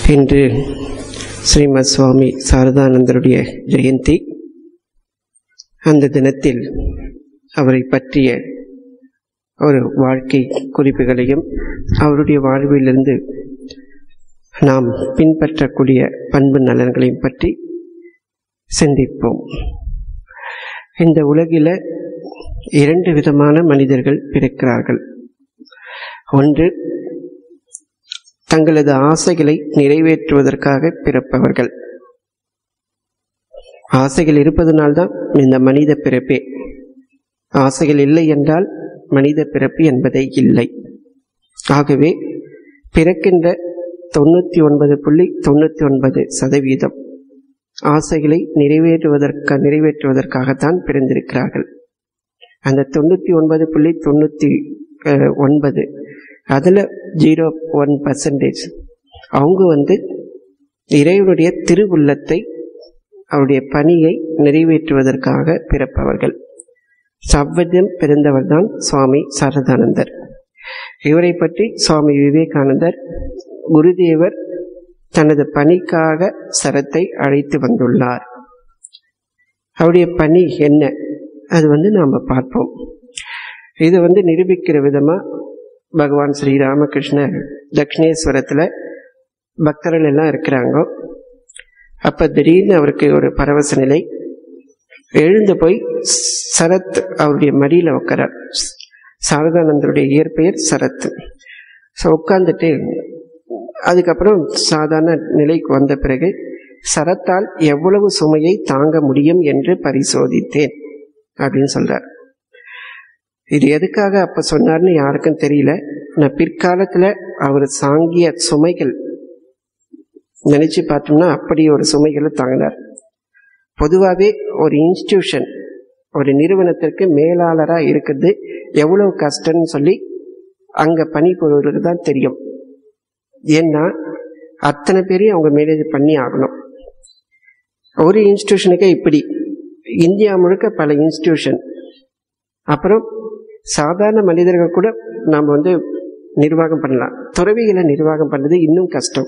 இன்று ஸ்ரீமத் சுவாமி சாரதானந்தருடைய ஜெயந்தி அந்த தினத்தில் அவரை பற்றிய ஒரு வாழ்க்கை குறிப்புகளையும் அவருடைய வாழ்விலிருந்து நாம் பின்பற்றக்கூடிய பண்பு நலன்களையும் பற்றி சிந்திப்போம் இந்த உலகில் இரண்டு விதமான மனிதர்கள் பிறக்கிறார்கள் ஒன்று தங்களது ஆசைகளை நிறைவேற்றுவதற்காக பிறப்பவர்கள் ஆசைகள் இருப்பதனால்தான் இந்த மனித பிறப்பே ஆசைகள் இல்லை என்றால் மனித பிறப்பு என்பதே இல்லை ஆகவே பிறக்கின்ற தொண்ணூற்றி ஒன்பது புள்ளி தொண்ணூற்றி ஒன்பது சதவீதம் ஆசைகளை நிறைவேற்றுவதற்க நிறைவேற்றுவதற்காகத்தான் பிறந்திருக்கிறார்கள் அந்த தொண்ணூற்றி ஒன்பது புள்ளி தொண்ணூற்றி ஒன்பது அதில் ஜீரோ ஒன் பர்சன்டேஜ் அவங்க வந்து இறைவனுடைய திருவுள்ளத்தை அவருடைய பணியை நிறைவேற்றுவதற்காக பிறப்பவர்கள் சவ்வதம் பிறந்தவர் தான் சுவாமி சாரதானந்தர் இவரை பற்றி சுவாமி விவேகானந்தர் குருதேவர் தனது பணிக்காக சரத்தை அழைத்து வந்துள்ளார் அவருடைய பணி என்ன அது வந்து நாம் பார்ப்போம் இது வந்து நிரூபிக்கிற விதமாக பகவான் ஸ்ரீ ராமகிருஷ்ணர் தக்ஷிணேஸ்வரத்தில் பக்தர்கள் எல்லாம் இருக்கிறாங்க அப்போ திடீர்னு அவருக்கு ஒரு பரவச நிலை எழுந்து போய் சரத் அவருடைய மடியில் உட்காரார் சாரதானந்தருடைய இயற்பெயர் சரத் ஸோ உட்காந்துட்டு அதுக்கப்புறம் சாதாரண நிலைக்கு வந்த பிறகு சரத்தால் எவ்வளவு சுமையை தாங்க முடியும் என்று பரிசோதித்தேன் அப்படின்னு சொல்றார் இது எதுக்காக அப்ப சொன்னார்னு யாருக்கும் தெரியல நான் பிற்காலத்துல அவர் சாங்கிய சுமைகள் நினைச்சு பார்த்தோம்னா அப்படி ஒரு சுமைகளை தாங்கினார் பொதுவாகவே ஒரு இன்ஸ்டிடியூஷன் ஒரு நிறுவனத்திற்கு மேலாளராக இருக்கிறது எவ்வளவு கஷ்டம்னு சொல்லி அங்கே பணிபுரிவருக்கு தான் தெரியும் ஏன்னா அத்தனை பேரையும் அவங்க மேனேஜ் பண்ணி ஆகணும் ஒரு இன்ஸ்டிடியூஷனுக்கே இப்படி இந்தியா முழுக்க பல இன்ஸ்டிடியூஷன் அப்புறம் சாதாரண மனிதர்கள் கூட நாம் வந்து நிர்வாகம் பண்ணலாம் துறவிகளை நிர்வாகம் பண்ணுறது இன்னும் கஷ்டம்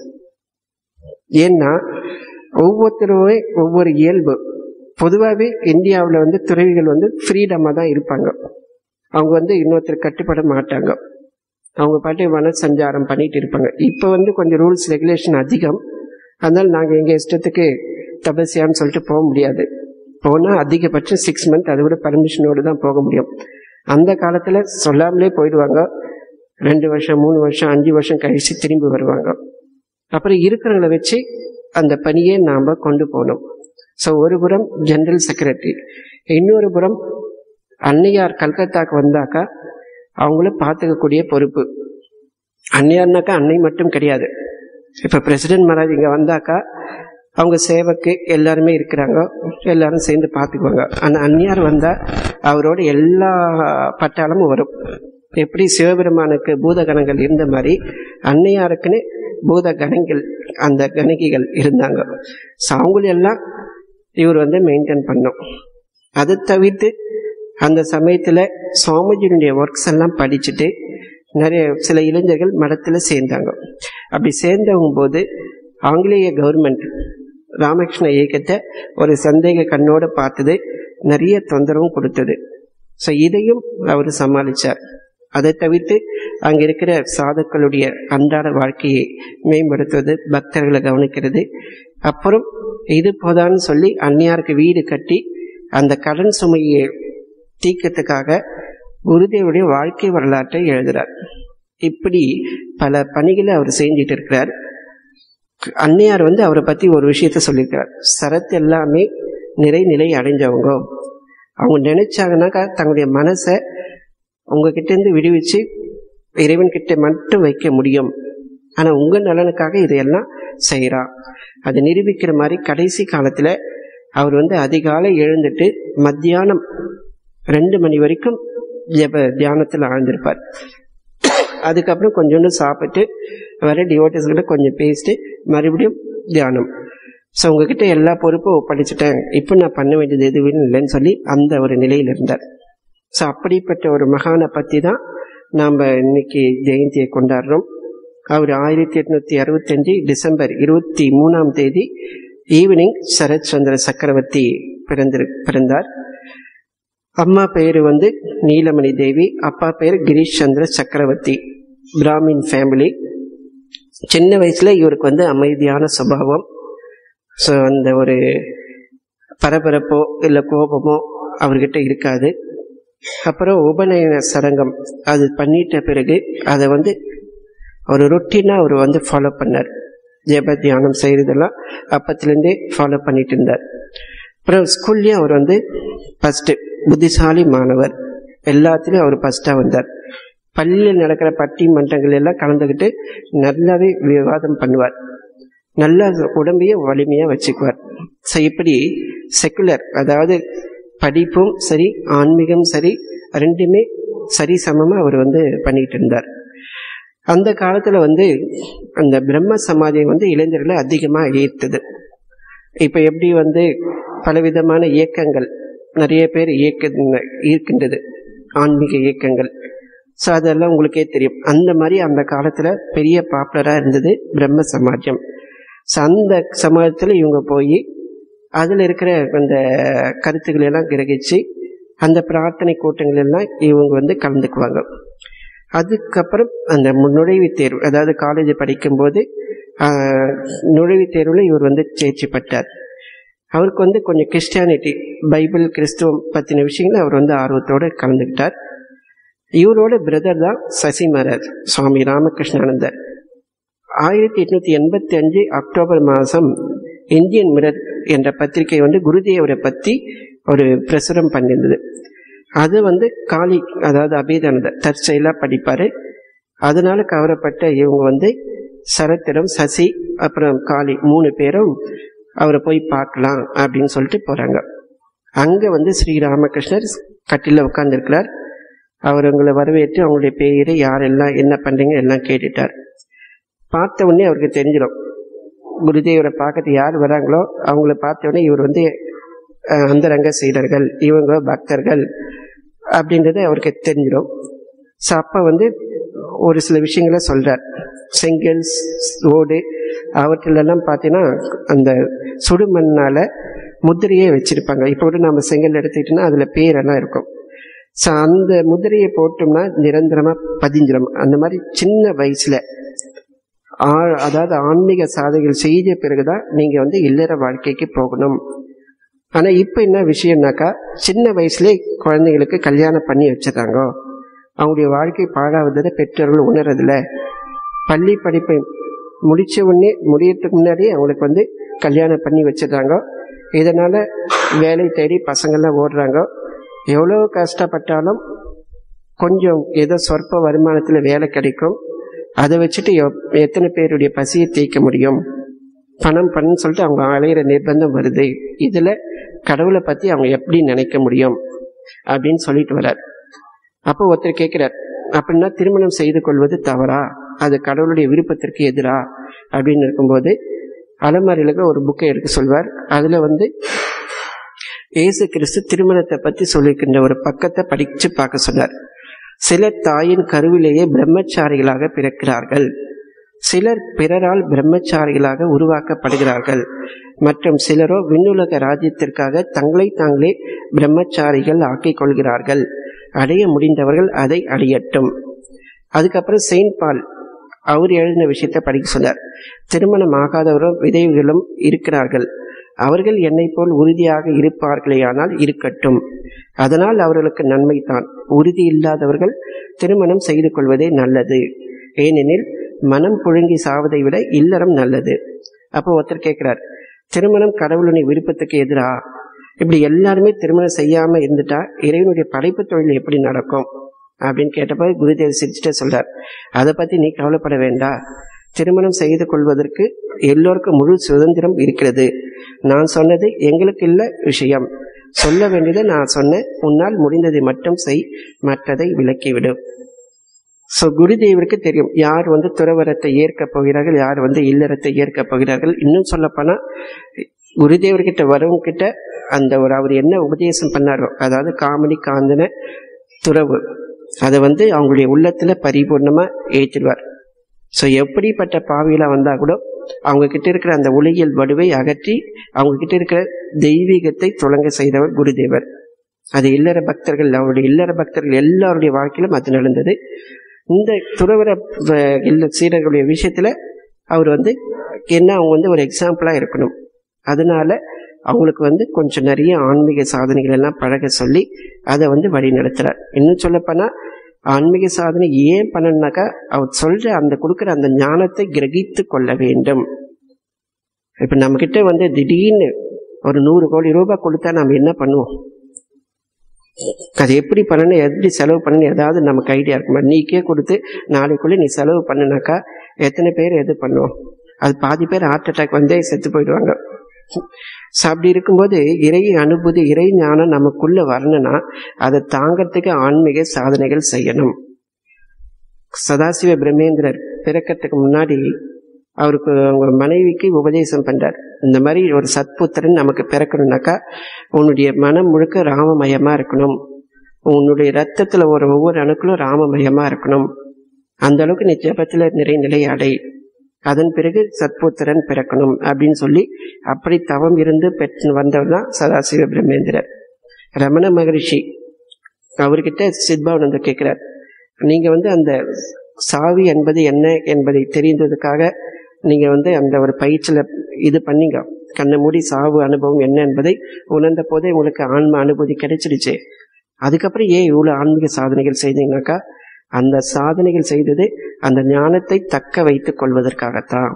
ஏன்னா ஒவ்வொருத்தருமே ஒவ்வொரு இயல்பு பொதுவாகவே இந்தியாவில் வந்து துறவிகள் வந்து ஃப்ரீடமாக தான் இருப்பாங்க அவங்க வந்து இன்னொருத்தர் கட்டுப்பட மாட்டாங்க அவங்க பாட்டு மன சஞ்சாரம் பண்ணிட்டு இருப்பாங்க இப்போ வந்து கொஞ்சம் ரூல்ஸ் ரெகுலேஷன் அதிகம் அதனால் நாங்கள் எங்கள் இஷ்டத்துக்கு தபசியான்னு சொல்லிட்டு போக முடியாது போனால் அதிகபட்சம் சிக்ஸ் மந்த் அது கூட பர்மிஷனோடு தான் போக முடியும் அந்த காலத்தில் சொல்லாமலே போயிடுவாங்க ரெண்டு வருஷம் மூணு வருஷம் அஞ்சு வருஷம் கழிச்சு திரும்பி வருவாங்க அப்புறம் இருக்கிறவங்களை வச்சு அந்த பணியை நாம் கொண்டு போகணும் ஸோ ஒரு புறம் ஜெனரல் செக்ரட்டரி இன்னொரு புறம் அன்னையார் கல்கத்தாக்கு வந்தாக்கா அவங்கள பார்த்துக்கக்கூடிய பொறுப்பு அன்னையார்னாக்கா அன்னை மட்டும் கிடையாது இப்போ பிரசிடென்ட் மகாராஜ் இங்கே வந்தாக்கா அவங்க சேவைக்கு எல்லாருமே இருக்கிறாங்க எல்லாரும் சேர்ந்து பார்த்துக்குவாங்க ஆனால் அந்நியார் வந்தால் அவரோட எல்லா பட்டாளமும் வரும் எப்படி சிவபெருமானுக்கு பூதகணங்கள் இருந்த மாதிரி அன்னையாருக்குன்னு பூத கணங்கள் அந்த கணகிகள் இருந்தாங்க ஸோ அவங்களெல்லாம் இவர் வந்து மெயின்டைன் பண்ணும் அதை தவிர்த்து அந்த சமயத்தில் சுவாமிஜியினுடைய ஒர்க்ஸ் எல்லாம் படிச்சுட்டு நிறைய சில இளைஞர்கள் மடத்தில் சேர்ந்தாங்க அப்படி சேர்ந்தவங்க போது ஆங்கிலேய கவர்மெண்ட் ராமகிருஷ்ண இயக்கத்தை ஒரு சந்தேக கண்ணோடு பார்த்தது நிறைய தொந்தரவும் கொடுத்தது ஸோ இதையும் அவர் சமாளித்தார் அதை தவிர்த்து அங்கே இருக்கிற சாதுக்களுடைய அன்றாட வாழ்க்கையை மேம்படுத்துவது பக்தர்களை கவனிக்கிறது அப்புறம் இது போதான்னு சொல்லி அந்நியாருக்கு வீடு கட்டி அந்த கடன் சுமையை தீர்க்கத்துக்காக குருதேவனுடைய வாழ்க்கை வரலாற்றை எழுதுகிறார் இப்படி பல பணிகளை அவர் செஞ்சிட்டு இருக்கிறார் அன்னையார் வந்து அவரை பற்றி ஒரு விஷயத்த சொல்லியிருக்கிறார் சரத் எல்லாமே நிறைநிலை அடைஞ்சவங்க அவங்க நினைச்சாங்கன்னாக்கா தங்களுடைய மனசை உங்ககிட்டேருந்து விடுவிச்சு இறைவன்கிட்ட மட்டும் வைக்க முடியும் ஆனால் உங்கள் நலனுக்காக இதையெல்லாம் செய்கிறான் அதை நிரூபிக்கிற மாதிரி கடைசி காலத்தில் அவர் வந்து அதிகாலை எழுந்துட்டு மத்தியானம் ரெண்டு மணி வரைக்கும் ஜப தியானத்தில் ஆழ்ந்திருப்பார் அதுக்கப்புறம் கொஞ்சோண்டு சாப்பிட்டு வர டிவோட்டர்ஸ்கிட்ட கொஞ்சம் பேசிட்டு மறுபடியும் தியானம் ஸோ உங்ககிட்ட எல்லா பொறுப்பும் ஒப்படைச்சிட்டேன் இப்போ நான் பண்ண வேண்டியது எதுவும் இல்லைன்னு சொல்லி அந்த ஒரு நிலையில் இருந்தார் ஸோ அப்படிப்பட்ட ஒரு மகானை பற்றி தான் நாம் இன்னைக்கு ஜெயந்தியை கொண்டாடுறோம் அவர் ஆயிரத்தி எட்நூத்தி அறுபத்தஞ்சு டிசம்பர் இருபத்தி மூணாம் தேதி ஈவினிங் சரத் சந்திர சக்கரவர்த்தி பிறந்திரு பிறந்தார் அம்மா பெயர் வந்து நீலமணி தேவி அப்பா பெயர் கிரீஷ் சந்திர சக்கரவர்த்தி பிராமின் ஃபேமிலி சின்ன வயசுல இவருக்கு வந்து அமைதியான சுபாவம் ஸோ அந்த ஒரு பரபரப்போ இல்லை கோபமோ அவர்கிட்ட இருக்காது அப்புறம் உபநயன சடங்கம் அது பண்ணிட்ட பிறகு அதை வந்து ஒரு ரொட்டீனாக அவர் வந்து ஃபாலோ பண்ணார் ஜெப தியானம் செய்கிறதெல்லாம் அப்பத்துலேருந்தே ஃபாலோ பண்ணிட்டு இருந்தார் அப்புறம் ஸ்கூல்லேயும் அவர் வந்து ஃபஸ்ட்டு புத்திசாலி மாணவர் எல்லாத்துலேயும் அவர் ஃபஸ்ட்டாக வந்தார் பள்ளியில் நடக்கிற பட்டி மன்றங்கள் எல்லாம் கலந்துக்கிட்டு நல்லாவே விவாதம் பண்ணுவார் நல்லா உடம்பையே வலிமையாக வச்சுக்குவார் ஸோ இப்படி செக்குலர் அதாவது படிப்பும் சரி ஆன்மீகம் சரி ரெண்டுமே சரி சமமாக அவர் வந்து பண்ணிட்டு இருந்தார் அந்த காலத்தில் வந்து அந்த பிரம்ம சமாதியம் வந்து இளைஞர்களை அதிகமாக ஈர்த்தது இப்போ எப்படி வந்து பலவிதமான இயக்கங்கள் நிறைய பேர் இயக்க ஈர்க்கின்றது ஆன்மீக இயக்கங்கள் ஸோ அதெல்லாம் உங்களுக்கே தெரியும் அந்த மாதிரி அந்த காலத்தில் பெரிய பாப்புலராக இருந்தது பிரம்ம சமாஜம் ஸோ அந்த சமாஜத்தில் இவங்க போய் அதில் இருக்கிற அந்த கருத்துக்களை எல்லாம் கிரகிச்சு அந்த பிரார்த்தனை கூட்டங்கள் எல்லாம் இவங்க வந்து கலந்துக்குவாங்க அதுக்கப்புறம் அந்த நுழைவுத் தேர்வு அதாவது காலேஜ் படிக்கும்போது நுழைவுத் தேர்வில் இவர் வந்து தேர்ச்சி பட்டார் அவருக்கு வந்து கொஞ்சம் கிறிஸ்டியானிட்டி பைபிள் கிறிஸ்துவம் பற்றின விஷயங்களை அவர் வந்து ஆர்வத்தோடு கலந்துக்கிட்டார் இவரோட பிரதர் தான் சசிமரர் சுவாமி ராமகிருஷ்ணானந்தர் ஆயிரத்தி எட்நூத்தி எண்பத்தி அஞ்சு அக்டோபர் மாதம் இந்தியன் மிரர் என்ற பத்திரிகை வந்து குருதேவரை பற்றி ஒரு பிரசுரம் பண்ணியிருந்தது அது வந்து காளி அதாவது அபேதானந்தர் தற்செயலாக படிப்பார் அதனால கவரப்பட்ட இவங்க வந்து சரத்திரம் சசி அப்புறம் காளி மூணு பேரும் அவரை போய் பார்க்கலாம் அப்படின்னு சொல்லிட்டு போகிறாங்க அங்கே வந்து ஸ்ரீ ராமகிருஷ்ணர் கட்டில உட்காந்துருக்கிறார் அவர் உங்களை வரவேற்று அவங்களுடைய பேர் யாரெல்லாம் என்ன பண்ணுறீங்க எல்லாம் கேட்டுட்டார் பார்த்த உடனே அவருக்கு தெரிஞ்சிடும் குருதேவரை பார்க்கறது யார் வராங்களோ அவங்கள பார்த்த உடனே இவர் வந்து அந்தரங்க சீடர்கள் இவங்க பக்தர்கள் அப்படின்றது அவருக்கு தெரிஞ்சிடும் ஸோ அப்போ வந்து ஒரு சில விஷயங்களை சொல்கிறார் செங்கல் ஓடு அவற்றிலெல்லாம் பார்த்தீங்கன்னா அந்த சுடுமண்ணால் முதிரையே வச்சுருப்பாங்க இப்போ கூட நம்ம செங்கல் எடுத்துக்கிட்டோன்னா அதில் பேரெல்லாம் இருக்கும் ஸோ அந்த முதிரையை போட்டோம்னா நிரந்தரமாக பதிஞ்சிடும் அந்த மாதிரி சின்ன வயசில் ஆ அதாவது ஆன்மீக சாதைகள் செய்த பிறகுதான் நீங்கள் வந்து இல்லற வாழ்க்கைக்கு போகணும் ஆனால் இப்போ என்ன விஷயம்னாக்கா சின்ன வயசுலேயே குழந்தைங்களுக்கு கல்யாணம் பண்ணி வச்சிடறாங்க அவங்களுடைய வாழ்க்கை பாழாவதை பெற்றோர்கள் உணரதில்ல பள்ளி படிப்பை முடித்த உடனே முடியறதுக்கு முன்னாடியே அவங்களுக்கு வந்து கல்யாணம் பண்ணி வச்சிடுறாங்க இதனால் வேலை தேடி பசங்கள்லாம் ஓடுறாங்க எவ்வளோ கஷ்டப்பட்டாலும் கொஞ்சம் ஏதோ சொற்ப வருமானத்தில் வேலை கிடைக்கும் அதை வச்சுட்டு எத்தனை பேருடைய பசியை தேய்க்க முடியும் பணம் பண்ணுன்னு சொல்லிட்டு அவங்க அலையிற நிர்பந்தம் வருது இதில் கடவுளை பற்றி அவங்க எப்படி நினைக்க முடியும் அப்படின்னு சொல்லிட்டு வரார் அப்போ ஒருத்தர் கேட்குறார் அப்படின்னா திருமணம் செய்து கொள்வது தவறா அது கடவுளுடைய விருப்பத்திற்கு எதிரா அப்படின்னு இருக்கும்போது அலமாரியில் ஒரு புக்கை எடுக்க சொல்வார் அதில் வந்து இயேசு கிறிஸ்து திருமணத்தை பற்றி சொல்லியிருக்கின்ற ஒரு பக்கத்தை படித்து பார்க்க சொன்னார் சிலர் தாயின் கருவிலேயே பிரம்மச்சாரிகளாக பிறக்கிறார்கள் சிலர் பிறரால் பிரம்மச்சாரிகளாக உருவாக்கப்படுகிறார்கள் மற்றும் சிலரோ விண்ணுலக ராஜ்யத்திற்காக தங்களை தாங்களே பிரம்மச்சாரிகள் ஆக்கிக் கொள்கிறார்கள் அடைய முடிந்தவர்கள் அதை அடையட்டும் அதுக்கப்புறம் செயின்ட் பால் அவர் எழுதின விஷயத்தை படிக்க சொன்னார் திருமணம் ஆகாதவரும் விதைவுகளும் இருக்கிறார்கள் அவர்கள் என்னை போல் உறுதியாக இருப்பார்களேயானால் இருக்கட்டும் அதனால் அவர்களுக்கு நன்மை தான் உறுதி இல்லாதவர்கள் திருமணம் செய்து கொள்வதே நல்லது ஏனெனில் மனம் புழுங்கி சாவதை விட இல்லறம் நல்லது அப்போ ஒருத்தர் கேட்கிறார் திருமணம் கடவுளுடைய விருப்பத்துக்கு எதிரா இப்படி எல்லாருமே திருமணம் செய்யாம இருந்துட்டா இறைவனுடைய படைப்பு தொழில் எப்படி நடக்கும் அப்படின்னு கேட்டப்போ குருதேவ் சிரிச்சுட்டே சொல்றார் அதை பத்தி நீ கவலைப்பட வேண்டாம் திருமணம் செய்து கொள்வதற்கு எல்லோருக்கும் முழு சுதந்திரம் இருக்கிறது நான் சொன்னது எங்களுக்கு இல்ல விஷயம் சொல்ல வேண்டியதை நான் சொன்னேன் உன்னால் முடிந்ததை மட்டும் செய் மற்றதை விலக்கிவிடு ஸோ குருதேவருக்கு தெரியும் யார் வந்து துறவரத்தை ஏற்கப் போகிறார்கள் யார் வந்து இல்லறத்தை ஏற்கப் போகிறார்கள் இன்னும் சொல்லப்போனால் குருதேவர்கிட்ட வரவங்க கிட்ட அந்த ஒரு அவர் என்ன உபதேசம் பண்ணாரோ அதாவது காமெடி காந்தன துறவு அதை வந்து அவங்களுடைய உள்ளத்தில் பரிபூர்ணமாக ஏற்றிடுவார் ஸோ எப்படிப்பட்ட பாவியில வந்தா கூட அவங்க கிட்ட இருக்கிற அந்த ஒளியியல் வடுவை அகற்றி அவங்க கிட்ட இருக்கிற தெய்வீகத்தை துளங்க செய்தவர் குருதேவர் அது இல்லற பக்தர்கள் அவருடைய இல்லற பக்தர்கள் எல்லாருடைய வாழ்க்கையிலும் அது நடந்தது இந்த துறவர வ- இல்ல சீடர்களுடைய விஷயத்துல அவர் வந்து என்ன அவங்க வந்து ஒரு எக்ஸாம்பிளா இருக்கணும் அதனால அவங்களுக்கு வந்து கொஞ்சம் நிறைய ஆன்மீக சாதனைகள் எல்லாம் பழக சொல்லி அதை வந்து வழி நடத்துறார் இன்னும் சொல்லப்போனா ஆன்மீக சாதனை ஏன் பண்ணணும்னாக்கா அவர் சொல்ற அந்த கொடுக்குற அந்த ஞானத்தை கிரகித்து கொள்ள வேண்டும் இப்ப நம்ம கிட்ட வந்து திடீர்னு ஒரு நூறு கோடி ரூபாய் கொடுத்தா நம்ம என்ன பண்ணுவோம் அது எப்படி பண்ணணும் எப்படி செலவு பண்ணணும் ஏதாவது நமக்கு ஐடியா இருக்குமா நீக்கே கொடுத்து நாளைக்குள்ள நீ செலவு பண்ணுனாக்கா எத்தனை பேர் எது பண்ணுவோம் அது பாதி பேர் ஹார்ட் அட்டாக் வந்தே செத்து போயிடுவாங்க So, அப்படி இருக்கும்போது இறை அனுபூதி இறை ஞானம் நமக்குள்ள வரணும்னா அதை தாங்கறதுக்கு ஆன்மீக சாதனைகள் செய்யணும் சதாசிவ பிரம்மேந்திரர் பிறக்கத்துக்கு முன்னாடி அவருக்கு அவங்க மனைவிக்கு உபதேசம் பண்றார் இந்த மாதிரி ஒரு சத்புத்திரன் நமக்கு பிறக்கணும்னாக்கா உன்னுடைய மனம் முழுக்க ராமமயமா இருக்கணும் உன்னுடைய ரத்தத்துல ஒரு ஒவ்வொரு அணுக்களும் ராமமயமா இருக்கணும் அந்த அளவுக்கு நீ ஜபத்துல நிறைநிலை அடை அதன் பிறகு சத்புத்திரன் பிறக்கணும் அப்படின்னு சொல்லி அப்படி தவம் இருந்து பெற்று வந்தவர் தான் சதாசிவ பிரம்மேந்திரர் ரமண மகரிஷி அவர்கிட்ட சித்பானந்தர் கேட்கிறார் நீங்க வந்து அந்த சாவி என்பது என்ன என்பதை தெரிந்ததுக்காக நீங்க வந்து அந்த ஒரு பயிற்சியில இது பண்ணீங்க கண்ணை மூடி சாவு அனுபவம் என்ன என்பதை உணர்ந்த போதே உங்களுக்கு ஆன்ம அனுபூதி கிடைச்சிடுச்சு அதுக்கப்புறம் ஏன் இவ்வளவு ஆன்மீக சாதனைகள் செய்தீங்கன்னாக்கா அந்த சாதனைகள் செய்தது அந்த ஞானத்தை தக்க வைத்துக் கொள்வதற்காகத்தான்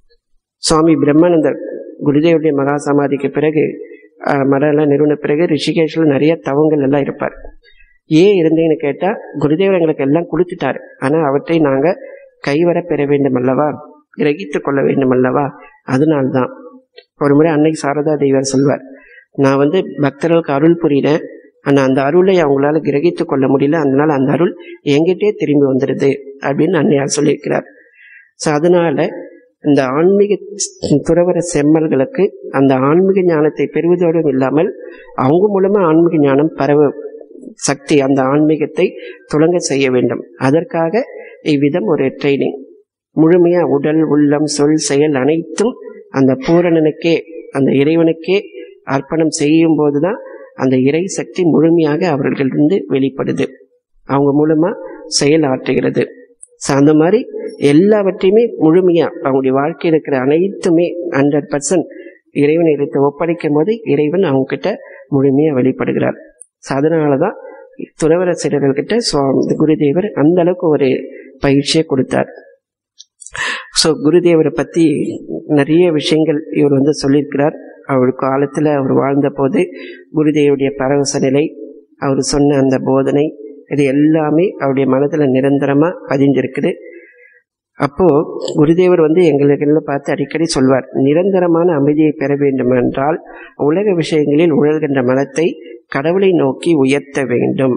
சுவாமி பிரம்மானந்தர் குருதேவருடைய மகா சமாதிக்கு பிறகு அஹ், மடம் எல்லாம் நிறுவன பிறகு ரிஷிகேஷ்ல நிறைய தவங்கள் எல்லாம் இருப்பார் ஏன் இருந்தீங்கன்னு கேட்டா குருதேவர் எங்களுக்கு எல்லாம் கொடுத்துட்டாரு ஆனா அவற்றை நாங்க கைவர பெற வேண்டும் அல்லவா கிரகித்துக் கொள்ள வேண்டும் அல்லவா அதனால்தான் ஒரு முறை அன்னைக்கு சாரதா தேவியார் சொல்வார் நான் வந்து பக்தர்களுக்கு அருள் புரியிறேன் ஆனா அந்த அருளை அவங்களால கிரகித்துக் கொள்ள முடியல அதனால அந்த அருள் எங்கிட்டே திரும்பி வந்துடுது அப்படின்னு அன்னையார் சொல்லியிருக்கிறார் ஸோ அதனால இந்த ஆன்மீக துறவர செம்மல்களுக்கு அந்த ஆன்மீக ஞானத்தை பெறுவதோடும் இல்லாமல் அவங்க மூலமா ஆன்மீக ஞானம் பரவ சக்தி அந்த ஆன்மீகத்தை துளங்க செய்ய வேண்டும் அதற்காக இவ்விதம் ஒரு ட்ரைனிங் முழுமையா உடல் உள்ளம் சொல் செயல் அனைத்தும் அந்த பூரணனுக்கே அந்த இறைவனுக்கே அர்ப்பணம் செய்யும் போதுதான் அந்த இறை சக்தி முழுமையாக அவர்களிருந்து வெளிப்படுது அவங்க மூலமா செயல் ஆற்றுகிறது So, அந்த மாதிரி எல்லாவற்றையுமே முழுமையா அவங்களுடைய வாழ்க்கையில் இருக்கிற அனைத்துமே ஹண்ட்ரட் பர்சன்ட் இறைவனை எடுத்து ஒப்படைக்கும் போது இறைவன் அவங்க கிட்ட முழுமையா வெளிப்படுகிறார் So, அதனாலதான் துறவர சிலர்கள்கிட்ட சுவாமி குருதேவர் அந்த அளவுக்கு ஒரு பயிற்சியை கொடுத்தார் ஸோ குருதேவரை பத்தி நிறைய விஷயங்கள் இவர் வந்து சொல்லியிருக்கிறார் அவர் காலத்துல அவர் வாழ்ந்த போது குருதேவருடைய பரவச நிலை அவர் சொன்ன அந்த போதனை இது எல்லாமே அவருடைய மனதுல நிரந்தரமா பதிஞ்சிருக்குது அப்போ குருதேவர் வந்து எங்களுக்கு பார்த்து அடிக்கடி சொல்வார் நிரந்தரமான அமைதியை பெற வேண்டும் என்றால் உலக விஷயங்களில் உழல்கின்ற மனத்தை கடவுளை நோக்கி உயர்த்த வேண்டும்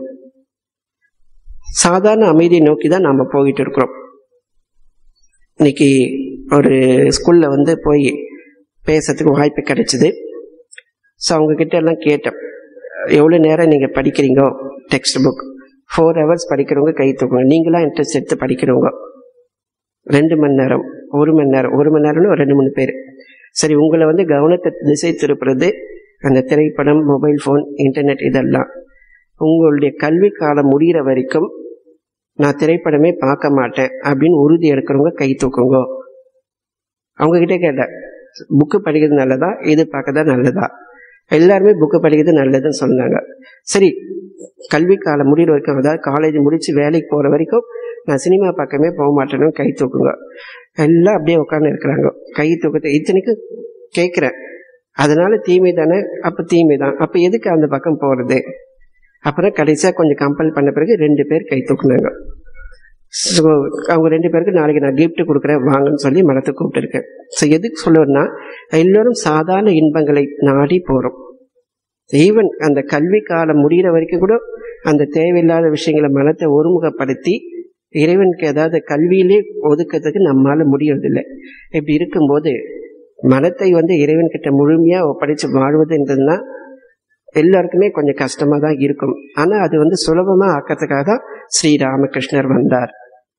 சாதாரண அமைதியை நோக்கி தான் நாம போயிட்டு இருக்கிறோம் இன்னைக்கு ஒரு ஸ்கூல்ல வந்து போய் பேசுறதுக்கு வாய்ப்பு கிடைச்சிது ஸோ அவங்க கிட்ட எல்லாம் கேட்டேன் எவ்வளோ நேரம் நீங்கள் படிக்கிறீங்க டெக்ஸ்ட் புக் ஃபோர் ஹவர்ஸ் படிக்கிறவங்க கை தூக்குங்க நீங்களாம் இன்ட்ரெஸ்ட் எடுத்து படிக்கிறவங்க ரெண்டு மணி நேரம் ஒரு மணி நேரம் ஒரு மணி நேரம்னு ஒரு ரெண்டு மூணு பேர் சரி உங்களை வந்து கவனத்தை திசை திருப்புறது அந்த திரைப்படம் மொபைல் ஃபோன் இன்டர்நெட் இதெல்லாம் உங்களுடைய கல்வி காலம் முடிகிற வரைக்கும் நான் திரைப்படமே பார்க்க மாட்டேன் அப்படின்னு உறுதி எடுக்கிறவங்க கை தூக்குங்க அவங்க கிட்ட கேட்டேன் புக்கு படிக்கிறது நல்லதா இது பார்க்க தான் நல்லதா எல்லாருமே புக்கு படிக்கிறது நல்லதுன்னு சொன்னாங்க சரி கல்வி காலம் முடிகிற வரைக்கும் அதாவது காலேஜ் முடிச்சு வேலைக்கு போற வரைக்கும் நான் சினிமா பக்கமே போக மாட்டேன்னு கை தூக்குங்க எல்லாம் அப்படியே உட்காந்து இருக்கிறாங்க கை தூக்கத்தை இத்தனைக்கும் கேட்குறேன் அதனால தீமை தானே அப்ப தீமை தான் அப்ப எதுக்கு அந்த பக்கம் போறது அப்புறம் கடைசியா கொஞ்சம் கம்பல் பண்ண பிறகு ரெண்டு பேர் கை தூக்குனாங்க ஸோ அவங்க ரெண்டு பேருக்கு நாளைக்கு நான் gift கொடுக்குறேன் வாங்கன்னு சொல்லி மனத்தை கூப்பிட்டுருக்கேன் ஸோ எதுக்கு சொல்லுவேன்னா எல்லோரும் சாதாரண இன்பங்களை நாடி போகிறோம் ஈவன் அந்த கல்வி காலம் முடிகிற வரைக்கும் கூட அந்த தேவையில்லாத விஷயங்களை மனத்தை ஒருமுகப்படுத்தி இறைவனுக்கு ஏதாவது கல்வியிலே ஒதுக்கிறதுக்கு நம்மால முடியறதில்லை இப்படி இருக்கும்போது மனத்தை வந்து இறைவன் கிட்ட முழுமையா ஒப்படைச்சு வாழ்வதுன்றதுன்னா எல்லாருக்குமே கொஞ்சம் கஷ்டமா தான் இருக்கும் ஆனா அது வந்து சுலபமா ஆக்கிறதுக்காக தான் ஸ்ரீ ராமகிருஷ்ணர் வந்தார்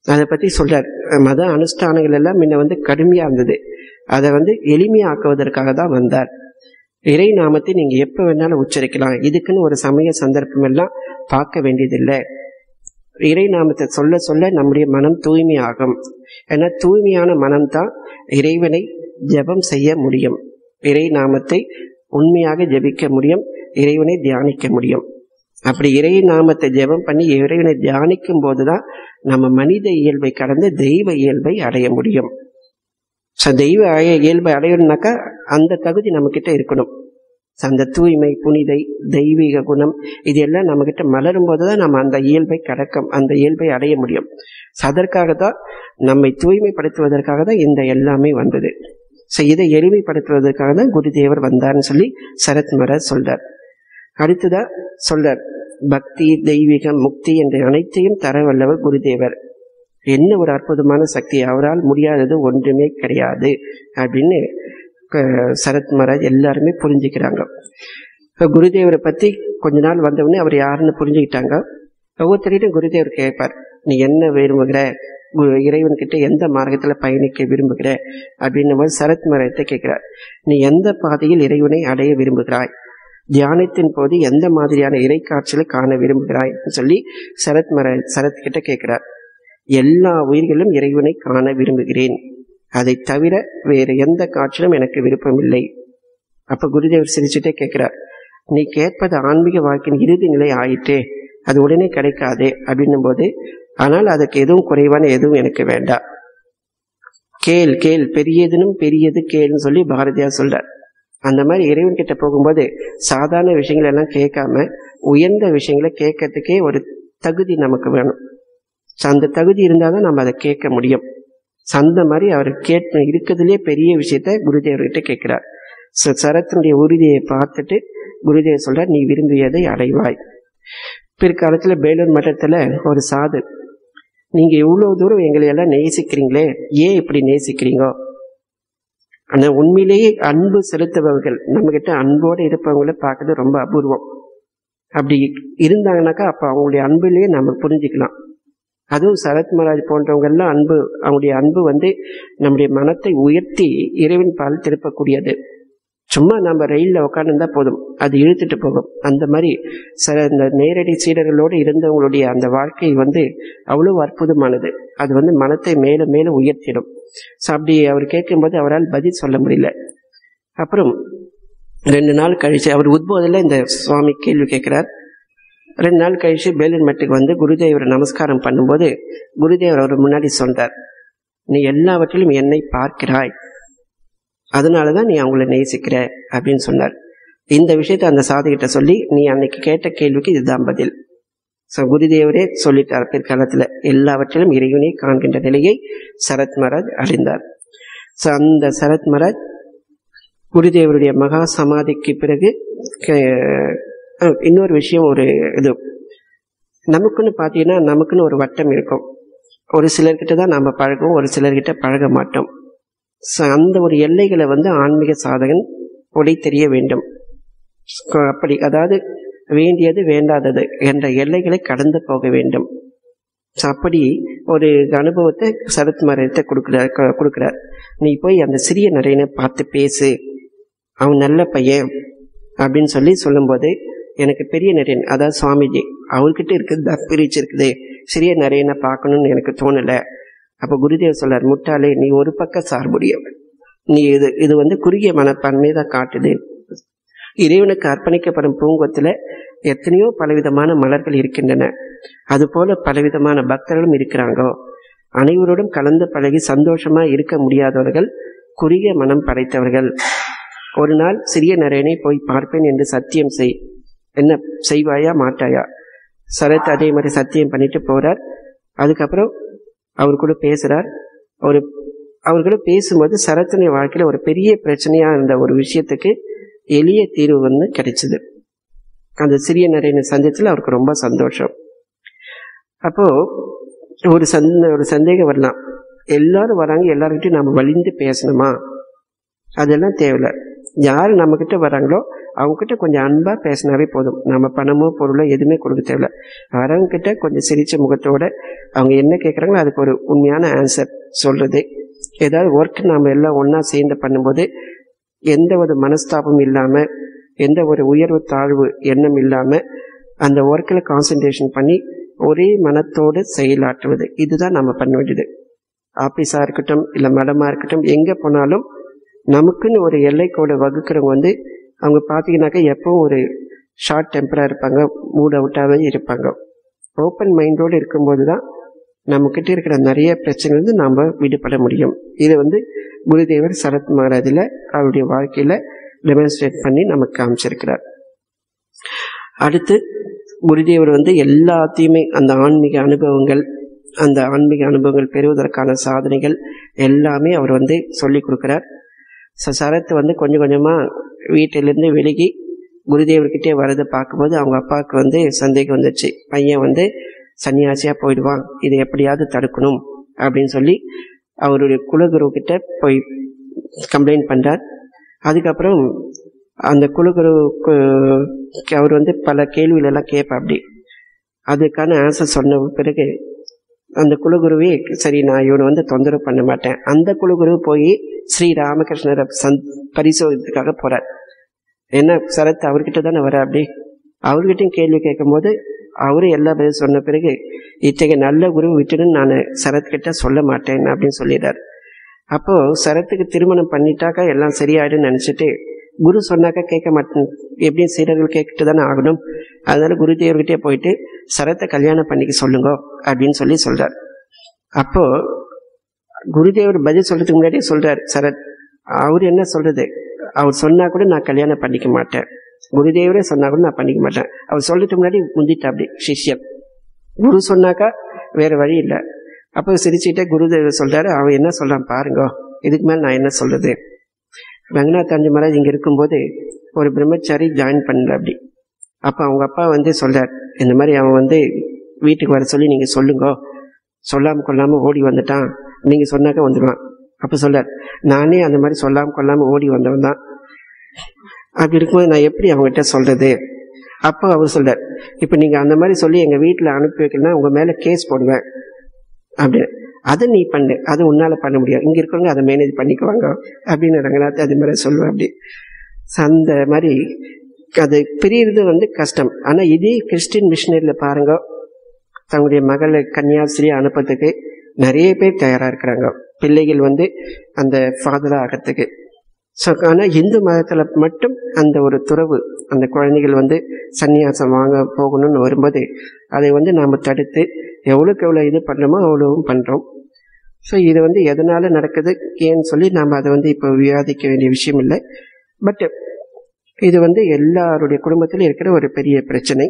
அதை பற்றி சொல்றார் மத அனுஷ்டானங்கள் எல்லாம் முன்ன வந்து கடுமையாக இருந்தது அதை வந்து எளிமையாக்குவதற்காக தான் வந்தார் இறை நாமத்தை நீங்க எப்ப வேணாலும் உச்சரிக்கலாம் இதுக்குன்னு ஒரு சமய சந்தர்ப்பம் எல்லாம் பார்க்க வேண்டியதில்லை இறை நாமத்தை சொல்ல சொல்ல நம்முடைய மனம் தூய்மையாகும் ஏன்னா தூய்மையான மனம்தான் இறைவனை ஜெபம் செய்ய முடியும் இறை நாமத்தை உண்மையாக ஜெபிக்க முடியும் இறைவனை தியானிக்க முடியும் அப்படி இறை நாமத்தை ஜெபம் பண்ணி இறைவனை தியானிக்கும் போதுதான் நம்ம மனித இயல்பை கடந்து தெய்வ இயல்பை அடைய முடியும் ஸோ தெய்வ அய இயல்பை அடையணும்னாக்கா அந்த தகுதி நம்மக்கிட்ட இருக்கணும் So, அந்த தூய்மை புனிதை தெய்வீக குணம் இது எல்லாம் நம்மக்கிட்ட மலரும் போது தான் நம்ம அந்த இயல்பை கடக்க அந்த இயல்பை அடைய முடியும் So, அதற்காக தான் நம்மை தூய்மைப்படுத்துவதற்காக தான் இந்த எல்லாமே வந்தது ஸோ இதை எளிமைப்படுத்துவதற்காக தான் குருதேவர் வந்தார்னு சொல்லி சரத் மரத் சொல்றார் அடுத்ததா சொல்றார் பக்தி தெய்வீகம் முக்தி என்ற அனைத்தையும் தர வல்லவர் குருதேவர் என்ன ஒரு அற்புதமான சக்தி அவரால் முடியாதது ஒன்றுமே கிடையாது அப்படின்னு க- சரத் மகாராஜ் எல்லாருமே புரிஞ்சுக்கிறாங்க இப்ப குருதேவரை பத்தி கொஞ்ச நாள் வந்தவுடனே அவர் யாருன்னு புரிஞ்சுக்கிட்டாங்க ஒவ்வொருத்தரையும் குருதேவர் கேட்பார் நீ என்ன விரும்புகிற கு- இறைவன்கிட்ட எந்த மார்க்கத்துல பயணிக்க விரும்புகிற அப்படின்னும் போது சரத் மரத்தை கேட்கிறார் நீ எந்த பாதையில் இறைவனை அடைய விரும்புகிறாய் தியானத்தின் போது எந்த மாதிரியான இறை காட்சிகளை காண விரும்புகிறாய் சொல்லி சரத் மர சரத் கிட்ட கேட்கிறார் எல்லா உயிர்களும் இறைவனை காண விரும்புகிறேன் அதை தவிர வேறு எந்த காட்சியிலும் எனக்கு விருப்பமில்லை அப்ப குருதேவர் சிரிச்சுட்டே கேட்கிறார் நீ கேட்பது ஆன்மீக வாழ்க்கையின் இறுதி நிலை ஆயிற்றே அது உடனே கிடைக்காதே அப்படின்னும் போது ஆனால் அதுக்கு எதுவும் குறைவான எதுவும் எனக்கு வேண்டாம் கேள் கேள் பெரியதுனும் பெரியது கேள்னு சொல்லி பாரதியார் சொல்றார் அந்த மாதிரி இறைவன் கிட்ட போகும்போது சாதாரண விஷயங்கள் எல்லாம் கேட்காம உயர்ந்த விஷயங்களை கேட்கறதுக்கே ஒரு தகுதி நமக்கு வேணும் So, அந்த தகுதி இருந்தால் தான் நம்ம அதை கேட்க முடியும் So, அந்த மாதிரி அவர் கேட்க இருக்கிறதுலே பெரிய விஷயத்த குருதேவர்கிட்ட கேட்கிறார் ஸோ சரத்தினுடைய உறுதியை பார்த்துட்டு குருதேவர் சொல்றார் நீ விரும்பியதை அடைவாய் பிற்காலத்துல வேலூர் மட்டத்துல ஒரு சாது நீங்க இவ்வளவு தூரம் எங்களை எல்லாம் நேசிக்கிறீங்களே ஏன் இப்படி நேசிக்கிறீங்க ஆனா உண்மையிலேயே அன்பு செலுத்துபவர்கள் நம்ம கிட்ட அன்போடு இருப்பவங்கள பார்க்கறது ரொம்ப அபூர்வம் அப்படி இருந்தாங்கனாக்கா அப்ப அவங்களுடைய அன்புலயே நம்ம புரிஞ்சுக்கலாம் அதுவும் சரத் மகாராஜ் போன்றவங்க எல்லாம் அன்பு அவங்களுடைய அன்பு வந்து நம்முடைய மனத்தை உயர்த்தி இறைவன் பால் திருப்பக்கூடியது சும்மா நம்ம ரயில்ல உட்காந்துருந்தா போதும் அது இழுத்துட்டு போகும் அந்த மாதிரி சில இந்த நேரடி சீடர்களோடு இருந்தவங்களுடைய அந்த வாழ்க்கை வந்து அவ்வளவு அற்புதமானது அது வந்து மனத்தை மேலும் மேலும் உயர்த்திடும் ஸோ அப்படி அவர் கேட்கும்போது அவரால் பதில் சொல்ல முடியல அப்புறம் ரெண்டு நாள் கழிச்சு அவர் உத்போதில் இந்த சுவாமி கேள்வி கேட்கிறார் ரெண்டு நாள் கழிச்சு பேலூர் மட்டுக்கு வந்து குருதேவரை நமஸ்காரம் பண்ணும்போது குருதேவர் அவர் முன்னாடி சொல்றார் நீ எல்லாவற்றிலும் என்னை பார்க்கிறாய் அதனாலதான் நீ அவங்கள நேசிக்கிற அப்படின்னு சொன்னார் இந்த விஷயத்தை அந்த சாதுகிட்ட சொல்லி நீ அன்னைக்கு கேட்ட கேள்விக்கு இதுதான் பதில் ஸோ குருதேவரே சொல்லிட்டார் பிற்காலத்தில் எல்லாவற்றிலும் இறைவனை காண்கின்ற நிலையை சரத் மகாராஜ் அடைந்தார் ஸோ அந்த சரத் மகாராஜ் குருதேவருடைய மகா சமாதிக்கு பிறகு க- அஹ் இன்னொரு விஷயம் ஒரு இது நமக்குன்னு பார்த்தீங்கன்னா நமக்குன்னு ஒரு வட்டம் இருக்கும் ஒரு சிலர்கிட்ட தான் நாம் பழகுவோம் ஒரு சிலர்கிட்ட பழக மாட்டோம் ஸோ அந்த ஒரு எல்லைகளை வந்து ஆன்மீக சாதகன் உடை தெரிய வேண்டும் ஸோ அப்படி அதாவது வேண்டியது வேண்டாதது என்ற எல்லைகளை கடந்து போக வேண்டும் ஸோ அப்படி ஒரு அனுபவத்தை சரத் மரத்தை கொடுக்குறார் க- கொடுக்குறார் நீ போய் அந்த சிறிய நரையனை பார்த்து பேசு அவன் நல்ல பையன் அப்படின்னு சொல்லி சொல்லும்போது எனக்கு பெரிய நரேன் அதாவது சுவாமிஜி அவர்கிட்ட இருக்குது தப்பிரிச்சு இருக்குது சிறிய நரேனை பார்க்கணும்னு எனக்கு தோணலை அப்போ குருதேவ் சொல்றார் முட்டாளே நீ ஒரு பக்க சார்புடையவன் நீ இது இது வந்து குறுகிய மனப்பான்மையை தான் காட்டுது இறைவனுக்கு அர்ப்பணிக்கப்படும் பூங்கொத்துல எத்தனையோ பலவிதமான மலர்கள் இருக்கின்றன அதுபோல பலவிதமான பக்தர்களும் இருக்கிறாங்க அனைவரோடும் கலந்து பழகி சந்தோஷமா இருக்க முடியாதவர்கள் குறுகிய மனம் படைத்தவர்கள் ஒரு நாள் சிறிய நரேனை போய் பார்ப்பேன் என்று சத்தியம் செய் என்ன செய்வாயா மாட்டாயா சரத் அதே மாதிரி சத்தியம் பண்ணிட்டு போறார் அதுக்கப்புறம் அவர் கூட பேசுறார் ஒரு அவர் கூட பேசும்போது சரத்துடைய வாழ்க்கையில ஒரு பெரிய பிரச்சனையா இருந்த ஒரு விஷயத்துக்கு எளிய தீர்வு வந்து கிடைச்சது அந்த சிறிய நரேனை சந்திச்சதுல அவருக்கு ரொம்ப சந்தோஷம் அப்போ ஒரு சந்த ஒரு சந்தேகம் வரலாம் எல்லாரும் வராங்க எல்லார்கிட்டையும் நாம வலிந்து பேசணுமா அதெல்லாம் தேவையில்ல யார் நம்மக்கிட்ட வராங்களோ அவங்கக்கிட்ட கொஞ்சம் அன்பாக பேசினாவே போதும் நம்ம பணமோ பொருளோ எதுவுமே கொடுக்க தேவையில்ல வரவங்கக்கிட்ட கொஞ்சம் சிரிச்ச முகத்தோட அவங்க என்ன கேட்குறாங்களோ அதுக்கு ஒரு உண்மையான ஆன்சர் சொல்கிறது ஏதாவது ஒர்க் நாம் எல்லாம் ஒன்றா சேர்ந்து பண்ணும்போது எந்த ஒரு மனஸ்தாபம் இல்லாமல் எந்த ஒரு உயர்வு தாழ்வு எண்ணம் இல்லாமல் அந்த ஒர்க்கில் கான்சன்ட்ரேஷன் பண்ணி ஒரே மனத்தோடு செயலாற்றுவது இதுதான் நம்ம பண்ண வேண்டியது ஆஃபீஸாக இருக்கட்டும் இல்லை மடமாக இருக்கட்டும் எங்கே போனாலும் நமக்குன்னு ஒரு எல்லைக்கோடு வகுக்கிறவங்க வந்து அவங்க பார்த்தீங்கன்னாக்கா எப்பவும் ஒரு ஷார்ட் டெம்பராக இருப்பாங்க மூட் அவுட்டாகவே இருப்பாங்க ஓப்பன் மைண்டோடு இருக்கும்போது தான் நம்மக்கிட்ட இருக்கிற நிறைய பிரச்சனைலேருந்து நாம் விடுபட முடியும் இதை வந்து குருதேவர் சரத் மகாராஜில் அவருடைய வாழ்க்கையில் டெமான்ஸ்ட்ரேட் பண்ணி நமக்கு காமிச்சிருக்கிறார் அடுத்து குருதேவர் வந்து எல்லாத்தையுமே அந்த ஆன்மீக அனுபவங்கள் அந்த ஆன்மீக அனுபவங்கள் பெறுவதற்கான சாதனைகள் எல்லாமே அவர் வந்து சொல்லி கொடுக்குறார் ச- சரத் வந்து கொஞ்சம் கொஞ்சமாக வீட்டிலேருந்து விலகி குருதேவர்கிட்டே வரதை பார்க்கும்போது அவங்க அப்பாவுக்கு வந்து சந்தேகம் வந்துச்சு பையன் வந்து சன்னியாசியாக போயிடுவான் இதை எப்படியாவது தடுக்கணும் அப்படின்னு சொல்லி அவருடைய குலகுரு கிட்ட போய் கம்ப்ளைண்ட் பண்ணுறார் அதுக்கப்புறம் அந்த குலகுருவுக்கு அவர் வந்து பல கேள்விகள் எல்லாம் கேட்பா அப்படி அதுக்கான ஆன்சர் சொன்ன பிறகு அந்த குலகுருவே சரி நான் இவனை வந்து தொந்தரவு பண்ண மாட்டேன் அந்த குலகுரு போய் ஸ்ரீ ராமகிருஷ்ணரை சந் பரிசோதித்துக்காக போறார் என்ன சரத் அவர்கிட்ட தானே வர அப்படி அவர்கிட்டயும் கேள்வி கேட்கும்போது அவரு எல்லா பதில் சொன்ன பிறகு இத்தகைய நல்ல குரு விட்டுன்னு நான் சரத்கிட்ட சொல்ல மாட்டேன் அப்படின்னு சொல்லிடுறார் அப்போ சரத்துக்கு திருமணம் பண்ணிட்டாக்கா எல்லாம் சரியாயிடும்னு நினைச்சிட்டு குரு சொன்னாக்கா கேட்க மாட்டேன் எப்படியும் சீடர்கள் கேட்டுட்டு தானே ஆகணும் அதனால குருதேவர்கிட்டே போயிட்டு சரத்தை கல்யாணம் பண்ணிக்க சொல்லுங்க அப்படின்னு சொல்லி சொல்றார் அப்போ குருதேவர் பதில் சொல்றதுக்கு முன்னாடியே சொல்றார் சரத் அவர் என்ன சொல்றது அவர் சொன்னா கூட நான் கல்யாணம் பண்ணிக்க மாட்டேன் குருதேவரே சொன்னா கூட நான் பண்ணிக்க மாட்டேன் அவர் சொல்றதுக்கு முன்னாடி முந்திட்டா அப்படி சிஷ்யன் குரு சொன்னாக்கா வேற வழி இல்லை அப்போ சிரிச்சுட்டே குருதேவர் சொல்றாரு அவன் என்ன சொல்றான் பாருங்க இதுக்கு மேல நான் என்ன சொல்றது ரங்கநாத் அஞ்சு மகாராஜ் இங்க இருக்கும்போது ஒரு பிரம்மச்சாரி ஜாயின் பண்ணல அப்படி அப்போ அவங்க அப்பா வந்து சொல்றார் இந்த மாதிரி அவன் வந்து வீட்டுக்கு வர சொல்லி நீங்க சொல்லுங்க சொல்லாம கொள்ளாம ஓடி வந்துட்டான் நீங்க சொன்னாக்க வந்துடுவான் அப்ப சொல்றார் நானே அந்த மாதிரி சொல்லாம கொள்ளாம ஓடி வந்தவன் தான் அப்படி இருக்கும்போது நான் எப்படி அவங்ககிட்ட சொல்றது அப்போ அவர் சொல்றார் இப்போ நீங்க அந்த மாதிரி சொல்லி எங்க வீட்டில் அனுப்பி வைக்கலன்னா உங்க மேல கேஸ் போடுவேன் அப்படின்னு அதை நீ பண்ணு அது உன்னால பண்ண முடியாது இங்க இருக்கவங்க அதை மேனேஜ் பண்ணிக்குவாங்க அப்படின்னு ரங்கநாத் அது மாதிரி சொல்லுவேன் அப்படி So, அந்த மாதிரி அது பிரியறது வந்து கஷ்டம் ஆனா இதே கிறிஸ்டின் மிஷினரியில் பாருங்க தங்களுடைய மகளை கன்னியாஸ்திரி அனுப்புறதுக்கு நிறைய பேர் தயாரா இருக்கிறாங்க பிள்ளைகள் வந்து அந்த ஃபாதரா ஆகிறதுக்கு ஸோ ஆனால் இந்து மதத்தில் மட்டும் அந்த ஒரு துறவு அந்த குழந்தைகள் வந்து சன்னியாசம் வாங்க போகணும்னு வரும்போது அதை வந்து நாம் தடுத்து எவ்வளோக்கு எவ்வளோ இது பண்ணுறோமோ அவ்வளோவும் பண்ணுறோம் ஸோ இது வந்து எதனால் நடக்குது ஏன்னு சொல்லி நாம் அதை வந்து இப்போ விவாதிக்க வேண்டிய விஷயம் இல்லை பட் இது வந்து எல்லாருடைய குடும்பத்திலும் இருக்கிற ஒரு பெரிய பிரச்சனை